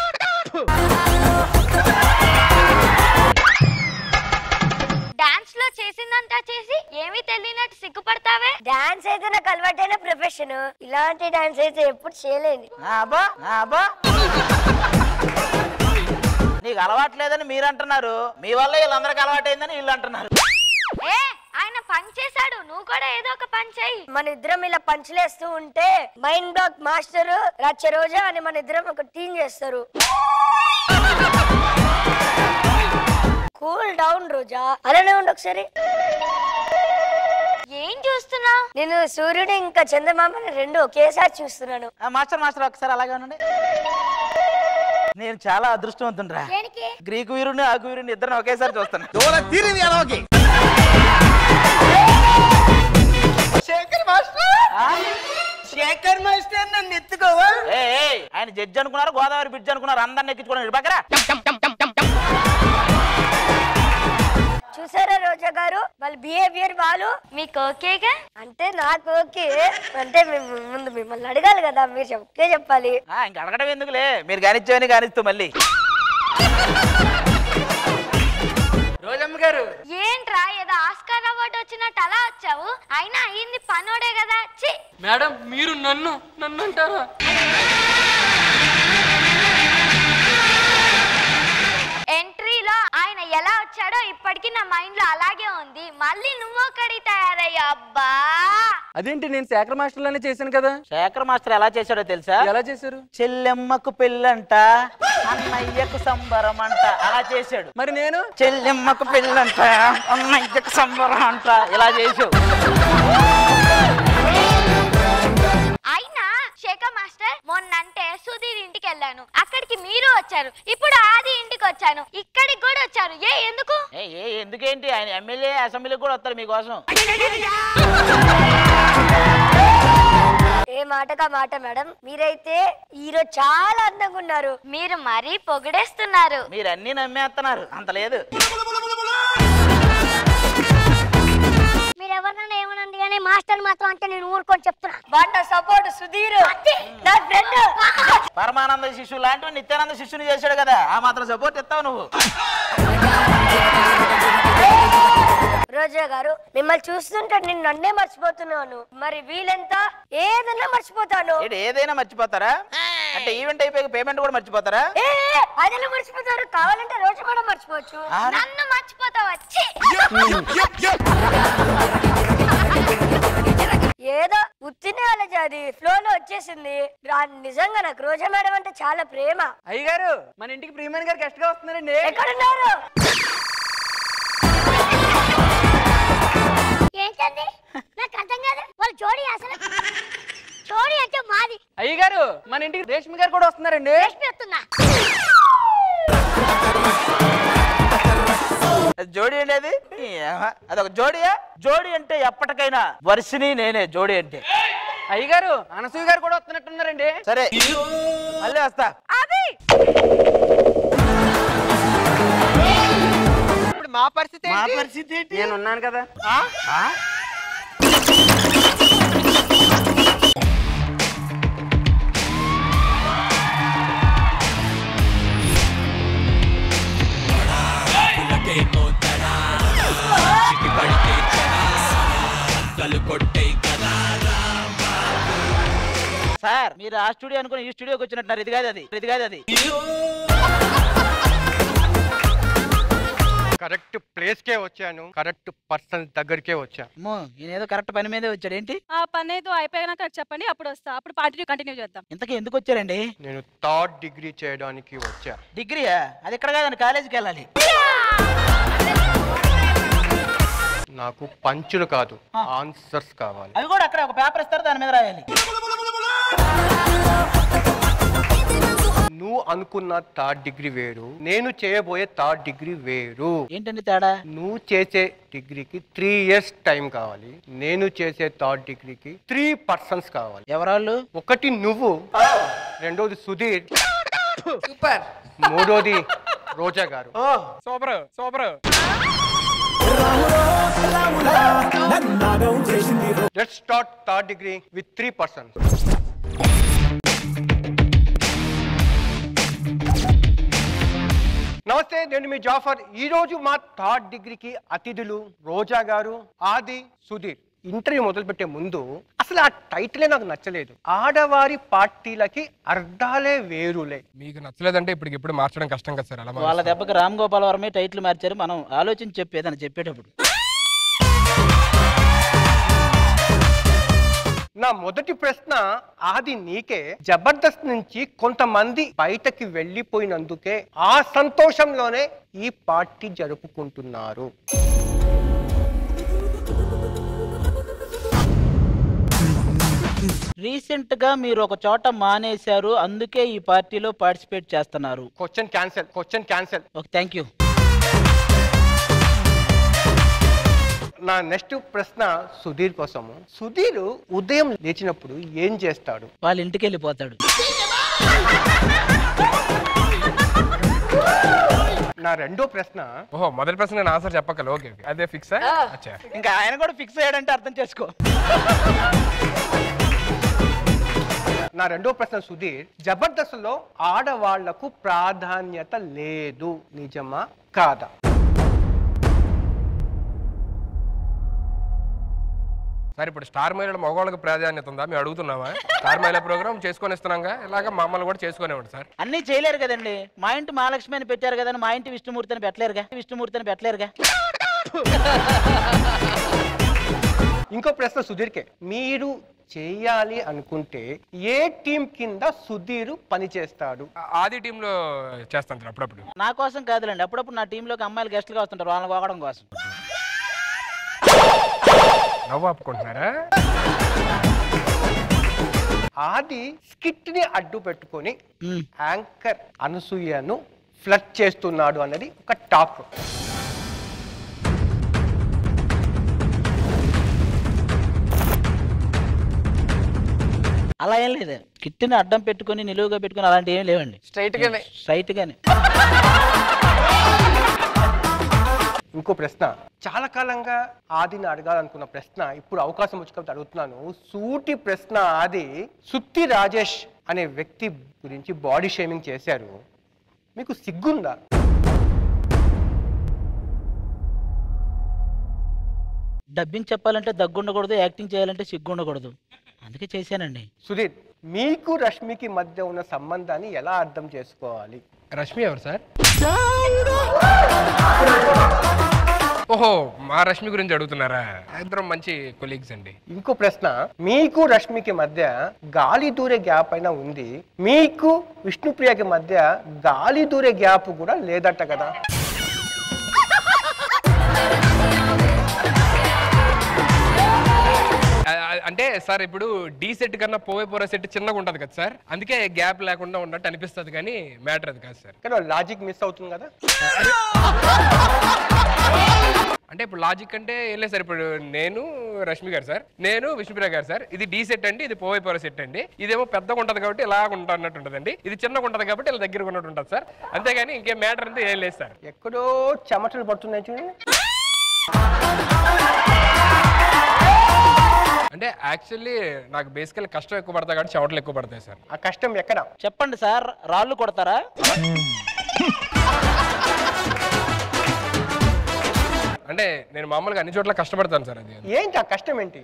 Speaker 3: డాన్స్ లో చేసిందంతా చేసి ఏమీ తెలియనట్టు సిగ్గుపడతావే డాన్స్ అయితే నాకు అలవాటైన ప్రొఫెషన్ ఇలాంటి డాన్స్ అయితే ఎప్పుడు చేయలేను
Speaker 6: అబ్బా అబ్బా నీకు అలవాట్లేదని మీరు అంటున్నారు మీ వల్ల వీళ్ళందరికీ అలవాటైందని వీళ్ళు అంటున్నారు
Speaker 3: ఏ ఆయన పని చేశాడు నువ్వు కూడా ఏదో ఒక పని చేయి మన ఇద్దరం ఇలా పంచులేస్తూ ఉంటే మైండ్ బ్లాక్ మాస్టర్ రచ్చ రోజా అని మన ఇద్దరం ఒక టీం చేస్తారు కూల్ డౌన్ రోజా అలానే ఉండు ఒకసారి ఏం చూస్తున్నావు నేను సూర్యుడు ఇంకా చందమామని రెండు ఒకేసారి చూస్తున్నాను
Speaker 6: ఆ, మాస్టర్ మాస్టర్ ఒకసారి అలాగే ఉండండి నేను చాలా అదృష్టవంతుండ్రా
Speaker 3: దేనికి
Speaker 6: గ్రీకు వీరుని ఆకు వీరుని ఇద్దరిని ఒకేసారి చూస్తాను
Speaker 18: శేఖర్ మాస్టర్ శేఖర్ మాస్టర్ నన్ను ఎత్తుకోవా
Speaker 6: ఏయ్, ఏయ్, ఆయన జడ్జి అనుకున్నారు గోదావరి బ్రిడ్జ్ అనుకున్నారు అందరిని ఎక్కించుకున్నారు పక్కరా
Speaker 3: చూసారా రోజా గారు వాళ్ళ బిహేవియర్ వాళ్ళు మీకు ఓకేగా అంటే నాకు ఓకే అంటే మేము ముందు మిమ్మల్ని అడగాలి కదా మీరు చెప్తే చెప్పాలి
Speaker 6: ఆ, ఇంక అడగడం ఎందుకులే మీరు కానిచ్చేవని కానిస్తూ మళ్ళీ
Speaker 7: రోజమ్మ గారు
Speaker 3: ఏంట్రా ఏదో ఆస్కార్ అవార్డు వచ్చినట్టు అలా వచ్చావు అయినా అయింది పనోడే కదా చి
Speaker 7: మేడం మీరు నన్ను నన్ను అంటారా
Speaker 3: ఎంట్రీలో ఆయన ఎలా వచ్చాడో ఇప్పటికీ నా మైండ్ లో అలాగే ఉంది మళ్ళీ నువ్వు ఒకటి తయారయ్యా అబ్బా
Speaker 7: అదేంటి నేను శేఖర్ మాస్టర్ లోనే చేశాను కదా
Speaker 6: శేఖర్ మాస్టర్ ఎలా చేశాడో తెలుసా
Speaker 7: ఎలా చేశారు
Speaker 6: చెల్లెమ్మకు పెళ్ళంట అన్నయ్యకు సంబరం అంట అలా చేశాడు
Speaker 7: మరి నేను
Speaker 6: చెల్లెమ్మకు పెళ్ళంట అన్నయ్యకు సంబరం అంట ఇలా చేసావు
Speaker 3: అయినా శేఖర్ మాస్టర్ మొన్నంటే సుధీర్ ఇంటికి వెళ్ళాను అక్కడికి మీరు వచ్చారు ఇప్పుడు ఆది ఇంటికి వచ్చాను ఇక్కడికి కూడా వచ్చారు ఏ ఎందుకు
Speaker 6: ఏ ఏ ఎందుకేంటి ఆయన ఎమ్మెల్యే అసెంబ్లీకి కూడా వస్తారు మీకోసం
Speaker 3: ఏ మాటగా మాట మేడం మీరైతే ఈరోజు చాలా అందంగా ఉన్నారు మీరు మరీ పొగిడేస్తున్నారు
Speaker 6: మీరు అన్ని నమ్మేస్తున్నారు అంత లేదు
Speaker 3: మీరు ఎవరినైనా ఏమనండి కానీ మాస్టర్ మాత్రం అంటే నేను ఊరుకొని చెప్తున్నా వాట సపోర్ట్ సుధీర్ నా ఫ్రెండ్
Speaker 6: పరమానంద శిష్యు లాంటి నిత్యానంద శిష్యుని చేశాడు కదా ఆ మాత్రం సపోర్ట్ ఇస్తావు నువ్వు
Speaker 3: రోజా గారు మిమ్మల్ని చూస్తుంటే నేను నన్నే మర్చిపోతున్నాను మరి వీలెంత ఏదన్నా మర్చిపోతాను
Speaker 6: ఏంటి ఏదైనా మర్చిపోతారా అంటే ఈవెంట్ అయిపోయి పేమెంట్ కూడా మర్చిపోతారా
Speaker 3: ఏ అదెలా మర్చిపోతారు కావాలంటే రోజు కూడా మర్చిపోవచ్చు
Speaker 6: ఆ.
Speaker 3: నన్ను మర్చిపోతావు వచ్చి ఏదో ఉత్తినే అలజ అది ఫ్లో లో వచ్చేసింది రా- నిజంగా నాకు రోజా మేడం అంటే చాలా ప్రేమ
Speaker 7: అయ్యగారు మన ఇంటికి ప్రియమణి గారు గెస్ట్ గా వస్తున్నారండి
Speaker 3: ఎక్కడున్నారు ఏంటండి నాకు అర్థం కాదు వాళ్ళు జోడి అసలు జోడి అంటే మాది
Speaker 7: అయ్యగారు మన ఇంటికి రేష్మి గారు కూడా వస్తున్నారండి
Speaker 3: రేష్మి వస్తుందా
Speaker 6: అది జోడి అండి అది ఏహ, అదొక జోడియా జోడి అంటే ఎప్పటికైనా వర్షిని నేనే జోడి అంటే
Speaker 7: అయ్యగారు అనసూయ గారు కూడా వస్తున్నట్టున్నారండి
Speaker 6: సరే మళ్ళీ వస్తా
Speaker 7: ఇప్పుడు మా పరిస్థితి
Speaker 6: మా
Speaker 7: ఏంటి?
Speaker 6: పరిస్థితి ఏంటి?
Speaker 7: నేను ఉన్నాను కదా
Speaker 6: సార్ మీరు ఆ స్టూడియో అనుకుని ఈ స్టూడియోకి వచ్చినట్టున్నారు ఇది కాదు అది ఇది కాదు అది
Speaker 20: కరెక్ట్ ప్లేస్ కే వచ్చాను కరెక్ట్ పర్సన్ దగ్గరికే వచ్చా
Speaker 6: అమ్మో ఈయన ఏదో కరెక్ట్ పని మీదే వచ్చాడు ఏంటి
Speaker 11: ఆ పని ఏదో అయిపోయాక చెప్పండి అప్పుడు వస్తా అప్పుడు పార్టీ కంటిన్యూ చేద్దాం
Speaker 6: ఇంతకీ ఎందుకు వచ్చారండి
Speaker 20: నేను థర్డ్ డిగ్రీ చేయడానికి వచ్చా
Speaker 6: డిగ్రీయా అది ఇక్కడ కాదండి కాలేజీకి వెళ్ళాలి
Speaker 20: నాకు పంచులు కాదు ఆన్సర్స్ కావాలి
Speaker 6: అవి కూడా అక్కడ ఒక పేపర్ ఇస్తారు దాని మీద రాయాలి
Speaker 20: నువ్వు అనుకున్న థర్డ్ డిగ్రీ వేరు నేను చేయబోయే థర్డ్ డిగ్రీ వేరు
Speaker 6: ఏంటండి తేడా
Speaker 20: నువ్వు చేసే డిగ్రీకి త్రీ ఇయర్స్ టైం కావాలి నేను చేసే థర్డ్ డిగ్రీకి త్రీ పర్సన్స్ కావాలి
Speaker 6: ఎవరాళ్ళు
Speaker 20: ఒకటి నువ్వు రెండోది సుధీర్
Speaker 1: సూపర్
Speaker 20: మూడోది Roja garu
Speaker 5: super super
Speaker 20: let's start third degree with three persons నమస్తే నేను మీ జాఫర్ ఈ రోజు మా థర్డ్ డిగ్రీకి అతిథులు రోజా గారు ఆది సుధీర్ ఇంటర్వ్యూ మొదలుపెట్టే ముందు అసలు ఆ టైటిలే నాకు నచ్చలేదు ఆడవారి పార్టీలకి అర్థాలే వేరులే
Speaker 5: మీకు నచ్చలేదంటే ఇప్పటికి ఇప్పుడు మార్చడం కష్టం కదా సార్ అలా
Speaker 6: వాళ్ళ దెబ్బకి రామ్ గోపాల్ వర్మే టైటిల్ మార్చారు మనం ఆలోచించి చెప్పేదని చెప్పేటప్పుడు
Speaker 20: నా మొదటి ప్రశ్న ఆది నీకే జబర్దస్త్ నుంచి కొంతమంది బయటకి వెళ్ళిపోయినందుకే ఆ సంతోషంలోనే ఈ పార్టీ జరుపుకుంటున్నారు
Speaker 6: రీసెంట్ గా మీరు ఒక చోట మానేశారు అందుకే ఈ పార్టీలో పార్టిసిపేట్ చేస్తున్నారు
Speaker 20: question cancel question cancel
Speaker 6: okay thank you
Speaker 20: నా నెక్స్ట్ ప్రశ్న సుధీర్ కోసము సుధీర్ ఉదయం లేచినప్పుడు ఏం చేస్తాడు
Speaker 6: వాళ్ళ ఇంటికి వెళ్ళిపోతాడు
Speaker 20: నా రెండో ప్రశ్న
Speaker 5: ఓహో మొదటి ప్రశ్న నేను ఆన్సర్ చెప్పగల ఓకే ఓకే అదే ఫిక్స్ అచ్చా
Speaker 6: ఇంకా ఆయన కూడా ఫిక్స్ అయ్యాడంటే అర్థం చేసుకో
Speaker 20: నా రెండో ప్రశ్న సుధీర్ జబర్దస్త్ లో ఆడవాళ్లకు ప్రాధాన్యత లేదు నిజమా కాదా
Speaker 5: సార్ ఇప్పుడు స్టార్ మహిళల మగవాళ్ళకి ప్రాధాన్యత ఉందా మేము అడుగుతున్నామా స్టార్ మహిళ ప్రోగ్రామ్ చేసుకొని ఇస్తున్నాగా ఇలాగ మమ్మల్ని కూడా చేసుకునేవాడు సార్
Speaker 6: అన్నీ చేయలేరు కదండి మా ఇంటి మహాలక్ష్మి అని పెట్టారు కదా మా ఇంటి విష్ణుమూర్తి అని పెట్టలేరుగా విష్ణుమూర్తి అని పెట్టలేరుగా
Speaker 20: ఇంకో ప్రశ్న సుధీర్కే మీరు చేయాలి అనుకుంటే ఏ టీం కింద సుధీర్ పని చేస్తాడు
Speaker 5: ఆది టీంలో చేస్తాను సార్ అప్పుడప్పుడు
Speaker 6: నా కోసం కాదులేండి అప్పుడప్పుడు నా టీంలోకి అమ్మాయిలు గెస్ట్లుగా వస్తుంటారు వాళ్ళని పోగడం కోసం
Speaker 5: నవ్వు ఆపుకుంటున్నారా
Speaker 20: ఆది స్కిట్ ని అడ్డు పెట్టుకొని యాంకర్ అనసూయను ఫ్లడ్ చేస్తున్నాడు అన్నది ఒక టాక్
Speaker 6: అలా ఏం లేదు కిట్టిని అడ్డం పెట్టుకొని నిలువుగా పెట్టుకొని అలాంటి ఏం లేవండి
Speaker 9: Straight గానే.
Speaker 6: స్ట్రైట్ గానే
Speaker 20: ఇంకో ప్రశ్న చాలా కాలంగా ఆదిని అడగాలనుకున్న ప్రశ్న ఇప్పుడు అవకాశం వచ్చి కాబట్టి అడుగుతున్నాను సూటి ప్రశ్న ఆది సుత్తి రాజేష్ అనే వ్యక్తి గురించి బాడీ షేమింగ్ చేశారు మీకు సిగ్గుందా
Speaker 6: డబ్బింగ్ చెప్పాలంటే దగ్గుండకూడదు యాక్టింగ్ చేయాలంటే సిగ్గు ఉండకూడదు అందుకే చేశానండి
Speaker 20: సుధీర్ మీకు రష్మికి మధ్య ఉన్న సంబంధాన్ని ఎలా అర్థం చేసుకోవాలి
Speaker 5: రష్మి ఎవరు సార్ ఓహో మా రష్మి గురించి అడుగుతున్నారా ఇద్దరం మంచి కొలీగ్స్ అండి
Speaker 20: ఇంకో ప్రశ్న మీకు రష్మికి మధ్య గాలి దూరే గ్యాప్ అయినా ఉంది మీకు విష్ణుప్రియకి మధ్య గాలి దూరే గ్యాప్ కూడా లేదట కదా
Speaker 5: ఆ, ఆ, అంటే సార్ ఇప్పుడు డి సెట్ కన్నా పోవే పోరే సెట్ చిన్నగా ఉంటది కదా సార్ అందుకే గ్యాప్ లేకుండా ఉన్నట్టు అనిపిస్తుంది కానీ మ్యాటర్ అది కాదు సార్
Speaker 20: కానీ లాజిక్ మిస్ అవుతుంది కదా
Speaker 5: అంటే ఇప్పుడు లాజిక్ అంటే ఏం లేదు సార్ ఇప్పుడు నేను రష్మి గారు సార్ నేను విష్ణుప్రియ గారు సార్ ఇది డి సెట్ అండి ఇది పోవే పోరే సెట్ అండి ఇదేమో పెద్దగా ఉంటది కాబట్టి ఇలా ఉంటా అన్నట్టు ఉంటదండి ఇది చిన్నగా ఉంటది కాబట్టి ఇలా దగ్గరగా ఉన్నట్టు ఉంటుంది సార్ అంతేగాని ఇంకేం మ్యాటర్ అంతా ఏం లేదు సార్
Speaker 20: ఎక్కడో చెమటలు పడుతున్నాయి చూడండి
Speaker 5: అంటే యాక్చువల్లీ నాకు బేసికల్ కష్టం ఎక్కువ పడతాయి కాబట్టి చెమటలు ఎక్కువ పడతాయి సార్
Speaker 20: ఆ కష్టం ఎక్కడ
Speaker 6: చెప్పండి సార్ రాళ్ళు కొడతారా
Speaker 5: అంటే నేను మామూలుగా అన్ని చోట్ల కష్టపడతాను సార్ అది
Speaker 20: ఏంటి ఆ కష్టం ఏంటి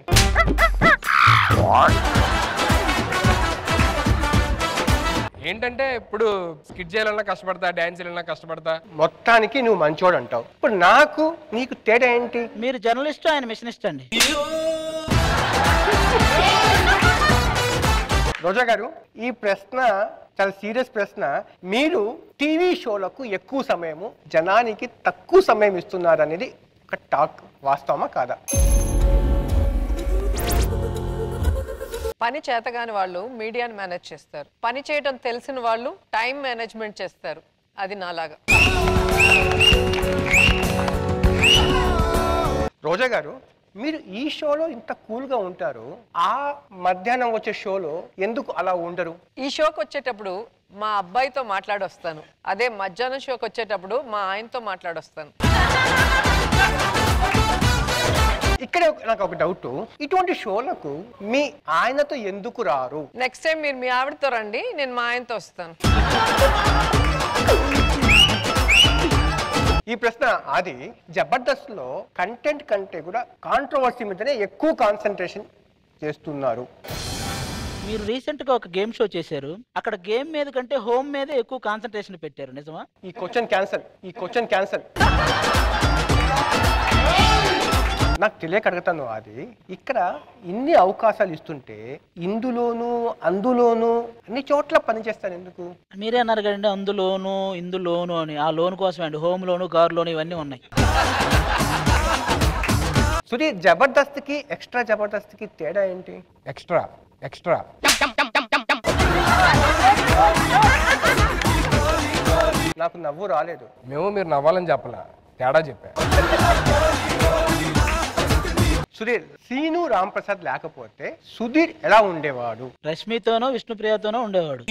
Speaker 5: ఏంటంటే ఇప్పుడు స్కిట్ చేయాలన్నా కష్టపడతా డాన్స్ చేయాలన్నా కష్టపడతా
Speaker 20: మొత్తానికి నువ్వు మంచోడు అంటావు ఇప్పుడు నాకు నీకు తేడా ఏంటి
Speaker 6: మీరు జర్నలిస్ట్ ఆయన మిషనిస్ట్ అండి
Speaker 20: రోజా గారు ఈ ప్రశ్న చాలా సీరియస్ ప్రశ్న మీరు టీవీ షోలకు ఎక్కువ సమయము జనానికి తక్కువ సమయం ఇస్తున్నారు అనేది ఒక టాక్ వాస్తవమా కాదా
Speaker 9: పని చేతగాని వాళ్ళు మీడియాని మేనేజ్ చేస్తారు పని చేయడం తెలిసిన వాళ్ళు టైం మేనేజ్మెంట్ చేస్తారు అది నాలాగా
Speaker 20: రోజా గారు మీరు ఈ షోలో ఇంత కూల్గా ఉంటారు ఆ మధ్యాహ్నం వచ్చే షోలో ఎందుకు అలా ఉండరు
Speaker 9: ఈ షోకి వచ్చేటప్పుడు మా అబ్బాయితో మాట్లాడొస్తాను అదే మధ్యాహ్నం షోకి వచ్చేటప్పుడు మా ఆయనతో మాట్లాడొస్తాను
Speaker 20: ఇక్కడ ఒక- నాకు ఒక డౌట్ ఇటువంటి షోలకు మీ ఆయనతో ఎందుకు రారు
Speaker 9: నెక్స్ట్ టైం మీరు మీ ఆవిడతో రండి నేను మా ఆయనతో వస్తాను
Speaker 20: ఈ ప్రశ్న అది జబర్దస్త్ లో కంటెంట్ కంటే కూడా కాంట్రవర్సీ మీదనే ఎక్కువ కాన్సన్ట్రేషన్ చేస్తున్నారు
Speaker 6: మీరు రీసెంట్ గా ఒక గేమ్ షో చేశారు అక్కడ గేమ్ మీద కంటే హోమ్ మీదే ఎక్కువ కాన్సన్ట్రేషన్ పెట్టారు నిజమా
Speaker 20: ఈ క్వశ్చన్ క్యాన్సల్ ఈ క్వశ్చన్ క్యాన్సల్ నాకు తెలియక అడుగుతాను అది ఇక్కడ ఇన్ని అవకాశాలు ఇస్తుంటే ఇందులోనూ అందులోనూ అన్ని చోట్ల పనిచేస్తాను ఎందుకు
Speaker 6: మీరే అన్నారు కదండి అందులోను ఇందులోను అని ఆ లోన్ కోసమే అండి హోమ్ లోను కార్ లోను ఇవన్నీ ఉన్నాయి
Speaker 20: సుధీర్ జబర్దస్త్కి ఎక్స్ట్రా జబర్దస్త్కి తేడా ఏంటి
Speaker 5: ఎక్స్ట్రా ఎక్స్ట్రా
Speaker 20: నాకు నవ్వు రాలేదు
Speaker 5: మేము మీరు నవ్వాలని చెప్పలా తేడా చెప్పా
Speaker 20: సుధీర్ సీను రాంప్రసాద్ లేకపోతే సుధీర్ ఎలా ఉండేవాడు
Speaker 6: రష్మితోనో విష్ణుప్రియతోనో ఉండేవాడు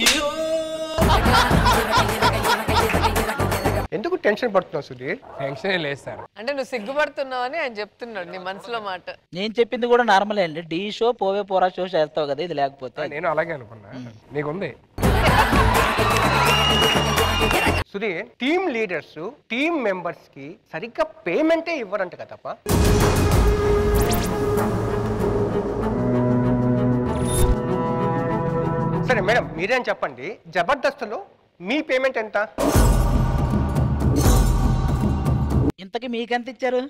Speaker 20: ఎందుకు టెన్షన్ పడుతున్నావు సుధీర్
Speaker 5: టెన్షన్ లేదు సార్
Speaker 9: అంటే నువ్వు సిగ్గుపడుతున్నావని ఆయన చెప్తున్నాడు నీ మనసులో మాట
Speaker 6: నేను చెప్పింది కూడా నార్మలే అండి డీ షో పోవే పోరా షో చేస్తావు కదా ఇది లేకపోతే
Speaker 5: నేను అలాగే అనుకున్నా నీకుంది
Speaker 20: Sudheer team leaders team members కి సరిగ్గా పేమెంటే ఇవ్వరంట కదప్ప సరే మేడం మీరేం చెప్పండి జబర్దస్త్లో మీ పేమెంట్ ఎంత
Speaker 6: ఇంతకీ మీకెంత ఇచ్చారు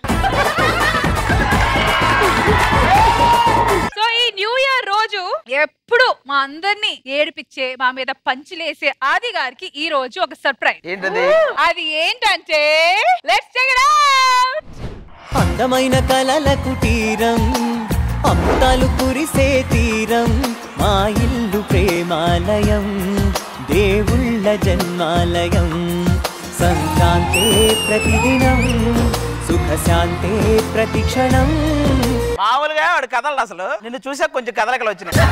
Speaker 11: సో ఈ న్యూ ఇయర్ రోజు ఎప్పుడు మా అందరినీ ఏడిపించే మా మీద పంచులేసే ఆది గారికి ఈ రోజు ఒక సర్ప్రైజ్
Speaker 18: ఏంటది?
Speaker 11: అది ఏంటంటే లెట్స్ చెక్ ఇట్ అవుట్
Speaker 21: అందమైన కలల కుటీరం అమృతాలు కురిసే తీరం మా ఇల్లు ప్రేమాలయం దేవుళ్ళ జన్మాలయం సంక్రాంతే ప్రతిదినం సుఖశాంతే ప్రతిక్షణం
Speaker 6: మామూలుగా వాడు కదలడు అసలు నిన్ను చూసాక కొంచెం కదలకలు వచ్చినాయి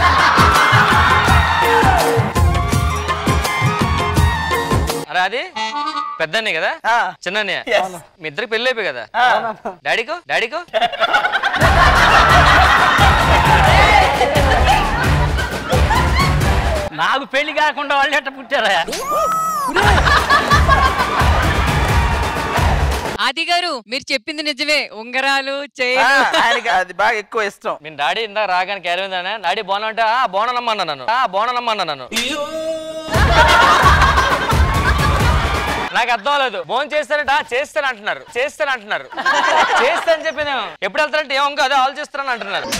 Speaker 22: అరే అది పెద్దన్నయ్య కదా చిన్నన్నయ్య
Speaker 6: Yes.
Speaker 22: మీ ఇద్దరికి పెళ్ళి అయిపోయి కదా డాడీకు డాడీకు
Speaker 13: నాకు పెళ్లి కాకుండా వాళ్ళు ఎట్ట పుట్టారా
Speaker 23: ఆది గారు మీరు చెప్పింది నిజమే ఉంగరాలు
Speaker 6: ఆ,
Speaker 23: చైన్
Speaker 6: ఆయనకి అది బాగా ఎక్కువ ఇష్టం
Speaker 22: మీ డాడీ ఇందాక రాగానే క్యారీ డాడీ బోనం అంటే ఆ బోనలమ్మన్నా నన్ను ఆ బోనలమ్మన్నా నన్ను నాకు అర్థం లేదు బోన్ చేస్తారంట "ఆ, చేస్తాను అంటున్నారు చేస్తాను అంటున్నారు చేస్తా అని చెప్పి నేను ఎప్పుడు వెళ్తారంటే ఏమో అదే ఆలోచిస్తానని అంటున్నారు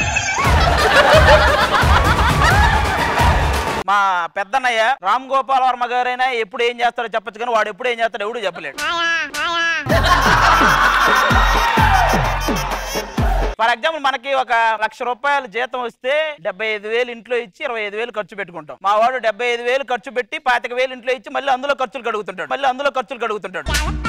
Speaker 6: మా పెద్దన్నయ్య రామ్ గోపాల్ వర్మ గారైనా ఎప్పుడు ఏం చేస్తాడో చెప్పొచ్చు కానీ వాడు ఎప్పుడు ఏం చేస్తాడో ఎవడు చెప్పలేడు ఫర్ ఎగ్జాంపుల్ మనకి ఒక లక్ష రూపాయలు జీతం వస్తే డెబ్బై ఐదు వేలు ఇంట్లో ఇచ్చి ఇరవై ఐదు వేలు ఖర్చు పెట్టుకుంటాం మా వాడు డెబ్బై ఐదు వేలు ఖర్చు పెట్టి పాతిక వేలు ఇంట్లో ఇచ్చి మళ్ళీ అందులో ఖర్చులు కడుగుతుంటాడు మళ్ళీ అందులో ఖర్చులు కడుగుతుంటాడు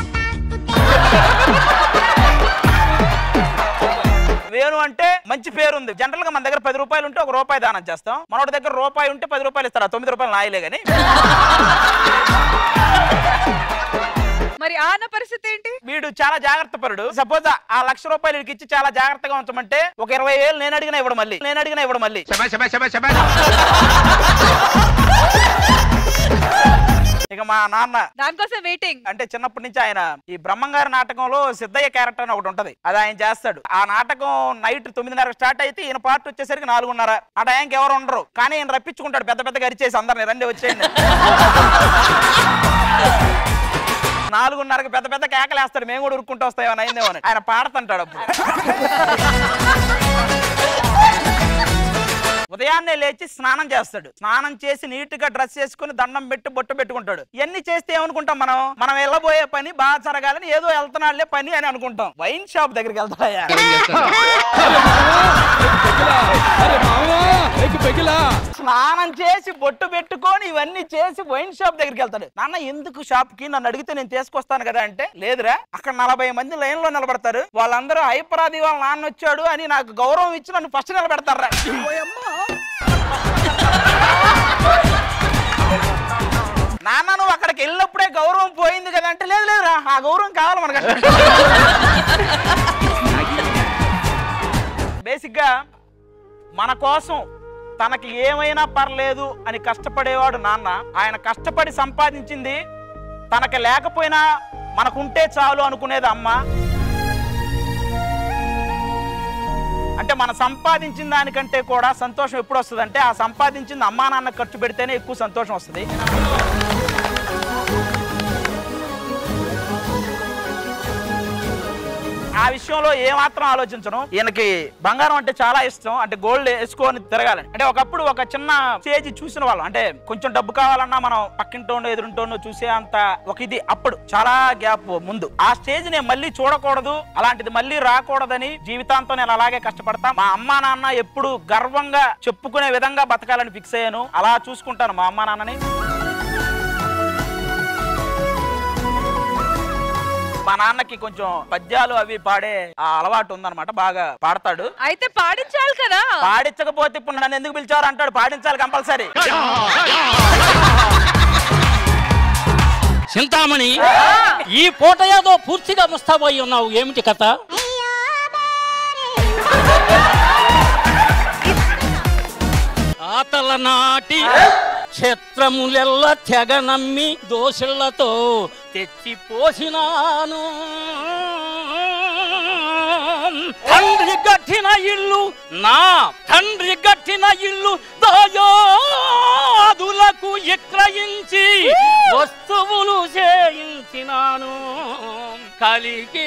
Speaker 6: వేణు అంటే మంచి పేరు ఉంది జనరల్ గా మన దగ్గర పది రూపాయలు ఉంటే ఒక రూపాయి దానం చేస్తాం మనోడి దగ్గర రూపాయి ఉంటే పది రూపాయలు ఇస్తారు ఆ తొమ్మిది రూపాయలు నాయలే గాని
Speaker 9: మరి ఆన పరిస్థితి ఏంటి
Speaker 6: వీడు చాలా జాగ్రత్త పరుడు సపోజ్ ఆ లక్ష రూపాయలు వీడికి ఇచ్చి చాలా జాగ్రత్తగా ఉంచమంటే ఒక ఇరవై వేలు నేను అడిగినా ఇవ్వడం మళ్ళీ నేను అడిగినా ఇవ్వడం మళ్ళీ ఇక మా నాన్న
Speaker 9: దానికోసం వెయిటింగ్
Speaker 6: అంటే చిన్నప్పటి నుంచి ఆయన ఈ బ్రహ్మంగారి నాటకంలో సిద్ధయ్య క్యారెక్టర్ అని ఒకటి ఉంటది అది ఆయన చేస్తాడు ఆ నాటకం నైట్ తొమ్మిదిన్నర స్టార్ట్ అయితే ఈయన పార్ట్ వచ్చేసరికి నాలుగున్నర ఆ టైంకి ఎవరు ఉండరు కానీ ఈయన రప్పించుకుంటాడు పెద్ద పెద్దగా అరిచేసి అందరిని రండి వచ్చేయండి నాలుగున్నరకు పెద్ద పెద్ద కేకలేస్తాడు మేము కూడా ఉరుక్కుంటూ వస్తాయేమని అయిందేమో అని. ఆయన పాడుతుంటాడు అప్పుడు ఉదయాన్నే లేచి స్నానం చేస్తాడు స్నానం చేసి నీట్ గా డ్రెస్ చేసుకుని దండం పెట్టి బొట్టు పెట్టుకుంటాడు ఇవన్నీ చేస్తే ఏమనుకుంటాం మనం మనం వెళ్ళబోయే పని బాగా జరగాలని ఏదో వెళ్తున్నాడులే పని అని అనుకుంటాం వైన్ షాప్ దగ్గరికి వెళ్తాయా స్నానం చేసి బొట్టు పెట్టుకొని ఇవన్నీ చేసి వైన్ షాప్ దగ్గరికి వెళ్తాడు నాన్న ఎందుకు షాప్ కి నన్ను అడిగితే నేను తీసుకొస్తాను కదా అంటే లేదురా అక్కడ నలభై మంది లైన్ లో నిలబడతారు వాళ్ళందరూ హైపరాది వాళ్ళ నాన్న వచ్చాడు అని నాకు గౌరవం ఇచ్చి నన్ను ఫస్ట్ నిలబెడతారా నాన్న నువ్వు అక్కడికి వెళ్ళినప్పుడే గౌరవం పోయింది కదా అంటే లేదు లేదురా ఆ గౌరవం కావాలి మనకు బేసిక్ గా మన కోసం తనకి ఏమైనా పర్లేదు అని కష్టపడేవాడు నాన్న ఆయన కష్టపడి సంపాదించింది తనకి లేకపోయినా మనకుంటే చాలు అనుకునేది అమ్మ అంటే మనం సంపాదించిన దానికంటే కూడా సంతోషం ఎప్పుడు వస్తుంది అంటే ఆ సంపాదించింది అమ్మా నాన్న ఖర్చు పెడితేనే ఎక్కువ సంతోషం వస్తుంది ఆ విషయంలో ఏమాత్రం ఆలోచించను ఈయనకి బంగారం అంటే చాలా ఇష్టం అంటే గోల్డ్ వేసుకొని తిరగాలని అంటే ఒకప్పుడు ఒక చిన్న స్టేజ్ చూసిన వాళ్ళం అంటే కొంచెం డబ్బు కావాలన్నా మనం పక్కింటోనో ఎదురుంటోనో చూసే అంత ఒక ఇది అప్పుడు చాలా గ్యాప్ ముందు ఆ స్టేజ్ నేను మళ్ళీ చూడకూడదు అలాంటిది మళ్ళీ రాకూడదని జీవితాంతం నేను అలాగే కష్టపడతా మా అమ్మా నాన్న ఎప్పుడు గర్వంగా చెప్పుకునే విధంగా బతకాలని ఫిక్స్ అయ్యాను అలా చూసుకుంటాను మా అమ్మా నాన్నని మా నాన్నకి కొంచెం పద్యాలు అవి పాడే ఆ అలవాటు ఉందన్నమాట బాగా పాడతాడు
Speaker 9: అయితే పాడించాలి కదా
Speaker 6: పాడించకపోతే ఇప్పుడు నన్ను ఎందుకు పిలిచారు అంటాడు పాడించాలి కంపల్సరీ
Speaker 13: చింతామణి ఈ పూట ఏదో పూర్తిగా ముస్తాబోయి ఉన్నావు ఏమిటి కథ ఆతల నాటి క్షేత్రములెల్ల తెగ నమ్మి దోషులతో తెచ్చి పోసినాను తండ్రి గట్టిన ఇల్లు నా తండ్రి గట్టిన ఇల్లు దాయాదులకు విక్రయించి వస్తువులు చేయించినాను కలిగి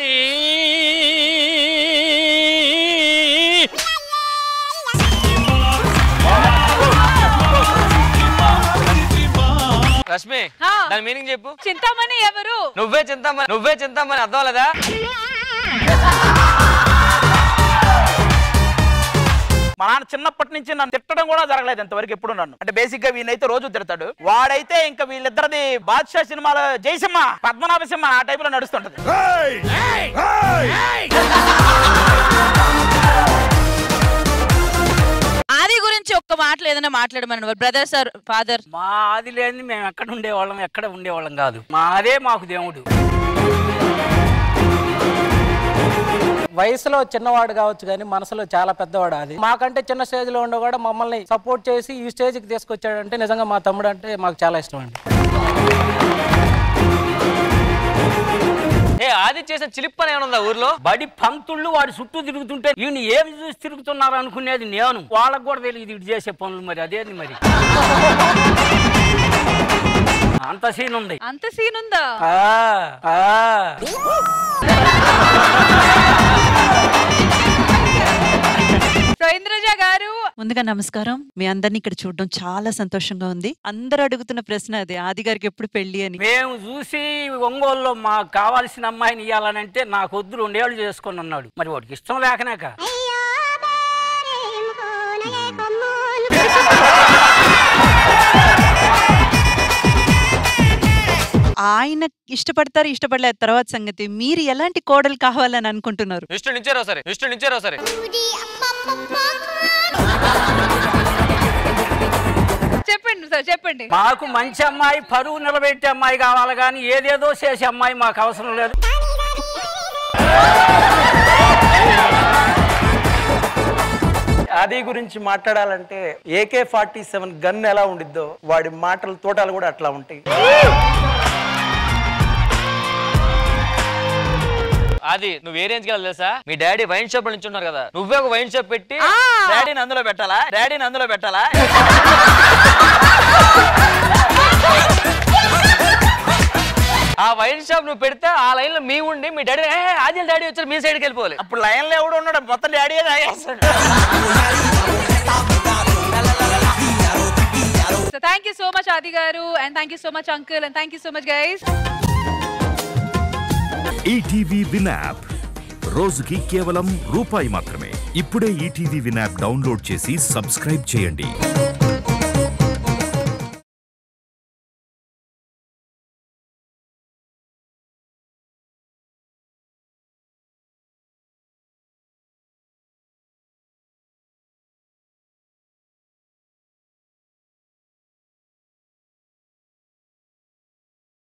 Speaker 22: రష్మి దాని మీనింగ్ చెప్పు
Speaker 9: చింతామణి ఎవరు
Speaker 22: నువ్వే చింతామని నువ్వే చింతామని అర్థం లేదా
Speaker 6: మా నాన్న చిన్నప్పటి నుంచి నన్ను తిట్టడం కూడా జరగలేదు ఇంతవరకు ఎప్పుడు నన్ను అంటే బేసిక్ గా వీళ్ళైతే రోజు తిడతాడు వాడైతే ఇంకా వీళ్ళిద్దరిది బాద్షా సినిమాలో జయసింహ పద్మనాభ సింహ ఆ టైప్ లో నడుస్తుంటది
Speaker 10: ఆది గురించి ఒక్క మాటలు ఏదైనా మాట్లాడమని బ్రదర్ సార్ ఫాదర్
Speaker 14: మా ఆది లేని మేము ఎక్కడ ఉండేవాళ్ళం ఎక్కడ ఉండేవాళ్ళం కాదు మాదే మాకు దేవుడు
Speaker 16: వయసులో చిన్నవాడు కావచ్చు కానీ మనసులో చాలా పెద్దవాడు అది మాకంటే చిన్న స్టేజ్ లో ఉండి కూడా మమ్మల్ని సపోర్ట్ చేసి ఈ స్టేజ్ కి తీసుకొచ్చాడంటే నిజంగా మా తమ్ముడు అంటే మాకు చాలా ఇష్టం అండి
Speaker 22: ఏ ఆది చేసిన చిలిప్ అని ఏమైనా ఉందా ఊర్లో
Speaker 14: బడి పంతుళ్ళు వాడి చుట్టూ తిరుగుతుంటే ఈయన ఏమి చూసి తిరుగుతున్నారు అనుకునేది నేను వాళ్ళకు కూడా తెలియదు ఇటు చేసే పనులు మరి అదేంది మరి అంత సీన్ ఉంది
Speaker 11: అంత సీన్ ఉందా
Speaker 14: ఆ, ఆ.
Speaker 11: సో ఇంద్రజ గారు
Speaker 24: ముందుగా నమస్కారం మీ అందరిని ఇక్కడ చూడడం చాలా సంతోషంగా ఉంది అందరు అడుగుతున్న ప్రశ్న అదే ఆది గారికి ఎప్పుడు పెళ్లి అని
Speaker 14: మేము చూసి ఒంగోలులో మాకు కావాల్సిన అమ్మాయిని ఇవ్వాలనంటే నాకు వద్దు రెండేళ్ళు చేసుకొని ఉన్నాడు మరి వాడికి ఇష్టం లేకనాక
Speaker 24: ఆయన ఇష్టపడతారు ఇష్టపడలేదు తర్వాత సంగతి మీరు ఎలాంటి కోడలు కావాలని అనుకుంటున్నారు
Speaker 22: ఇష్టం నుంచారో సరే ఇష్టం నుంచారో సరే
Speaker 11: చెప్పండి సార్ చెప్పండి
Speaker 14: మాకు మంచి అమ్మాయి పరువు నిలబెట్టే అమ్మాయి కావాలి కానీ ఏదేదో చేసే అమ్మాయి మాకు అవసరం లేదు
Speaker 25: ఆది గురించి మాట్లాడాలంటే ఏకే ఫార్టీ సెవెన్ గన్ ఎలా ఉండిద్దో వాడి మాటల తోటాలు కూడా అట్లా ఉంటాయి
Speaker 22: అది నువ్వు ఏ రేంజ్కి వెళ్ళాలి తెలుసా మీ డాడీ వైన్ షాప్ నుంచి ఉన్నారు కదా నువ్వే ఒక వైన్ షాప్ పెట్టి
Speaker 6: డాడీని అందులో పెట్టాలా డాడీని అందులో పెట్టాలా
Speaker 22: ఆ వైన్ షాప్ నువ్వు పెడితే ఆ లైన్ లో మీ ఉండి మీ డాడీ "ఏ, ఆదిల్ డాడీ వచ్చారు మీ సైడ్కి వెళ్ళిపోవాలి
Speaker 6: అప్పుడు లైన్ లో ఎవడు ఉన్నాడు మొత్తం డాడీ తాగేస్తాడు
Speaker 11: so thank you so much Aadi garu and thank you so much uncle and thank you so much guys
Speaker 26: ETV win app రోజుకి కేవలం రూపాయి మాత్రమే ఇప్పుడే ఈటీవీ విన్ యాప్ డౌన్లోడ్ చేసి సబ్స్క్రైబ్ చేయండి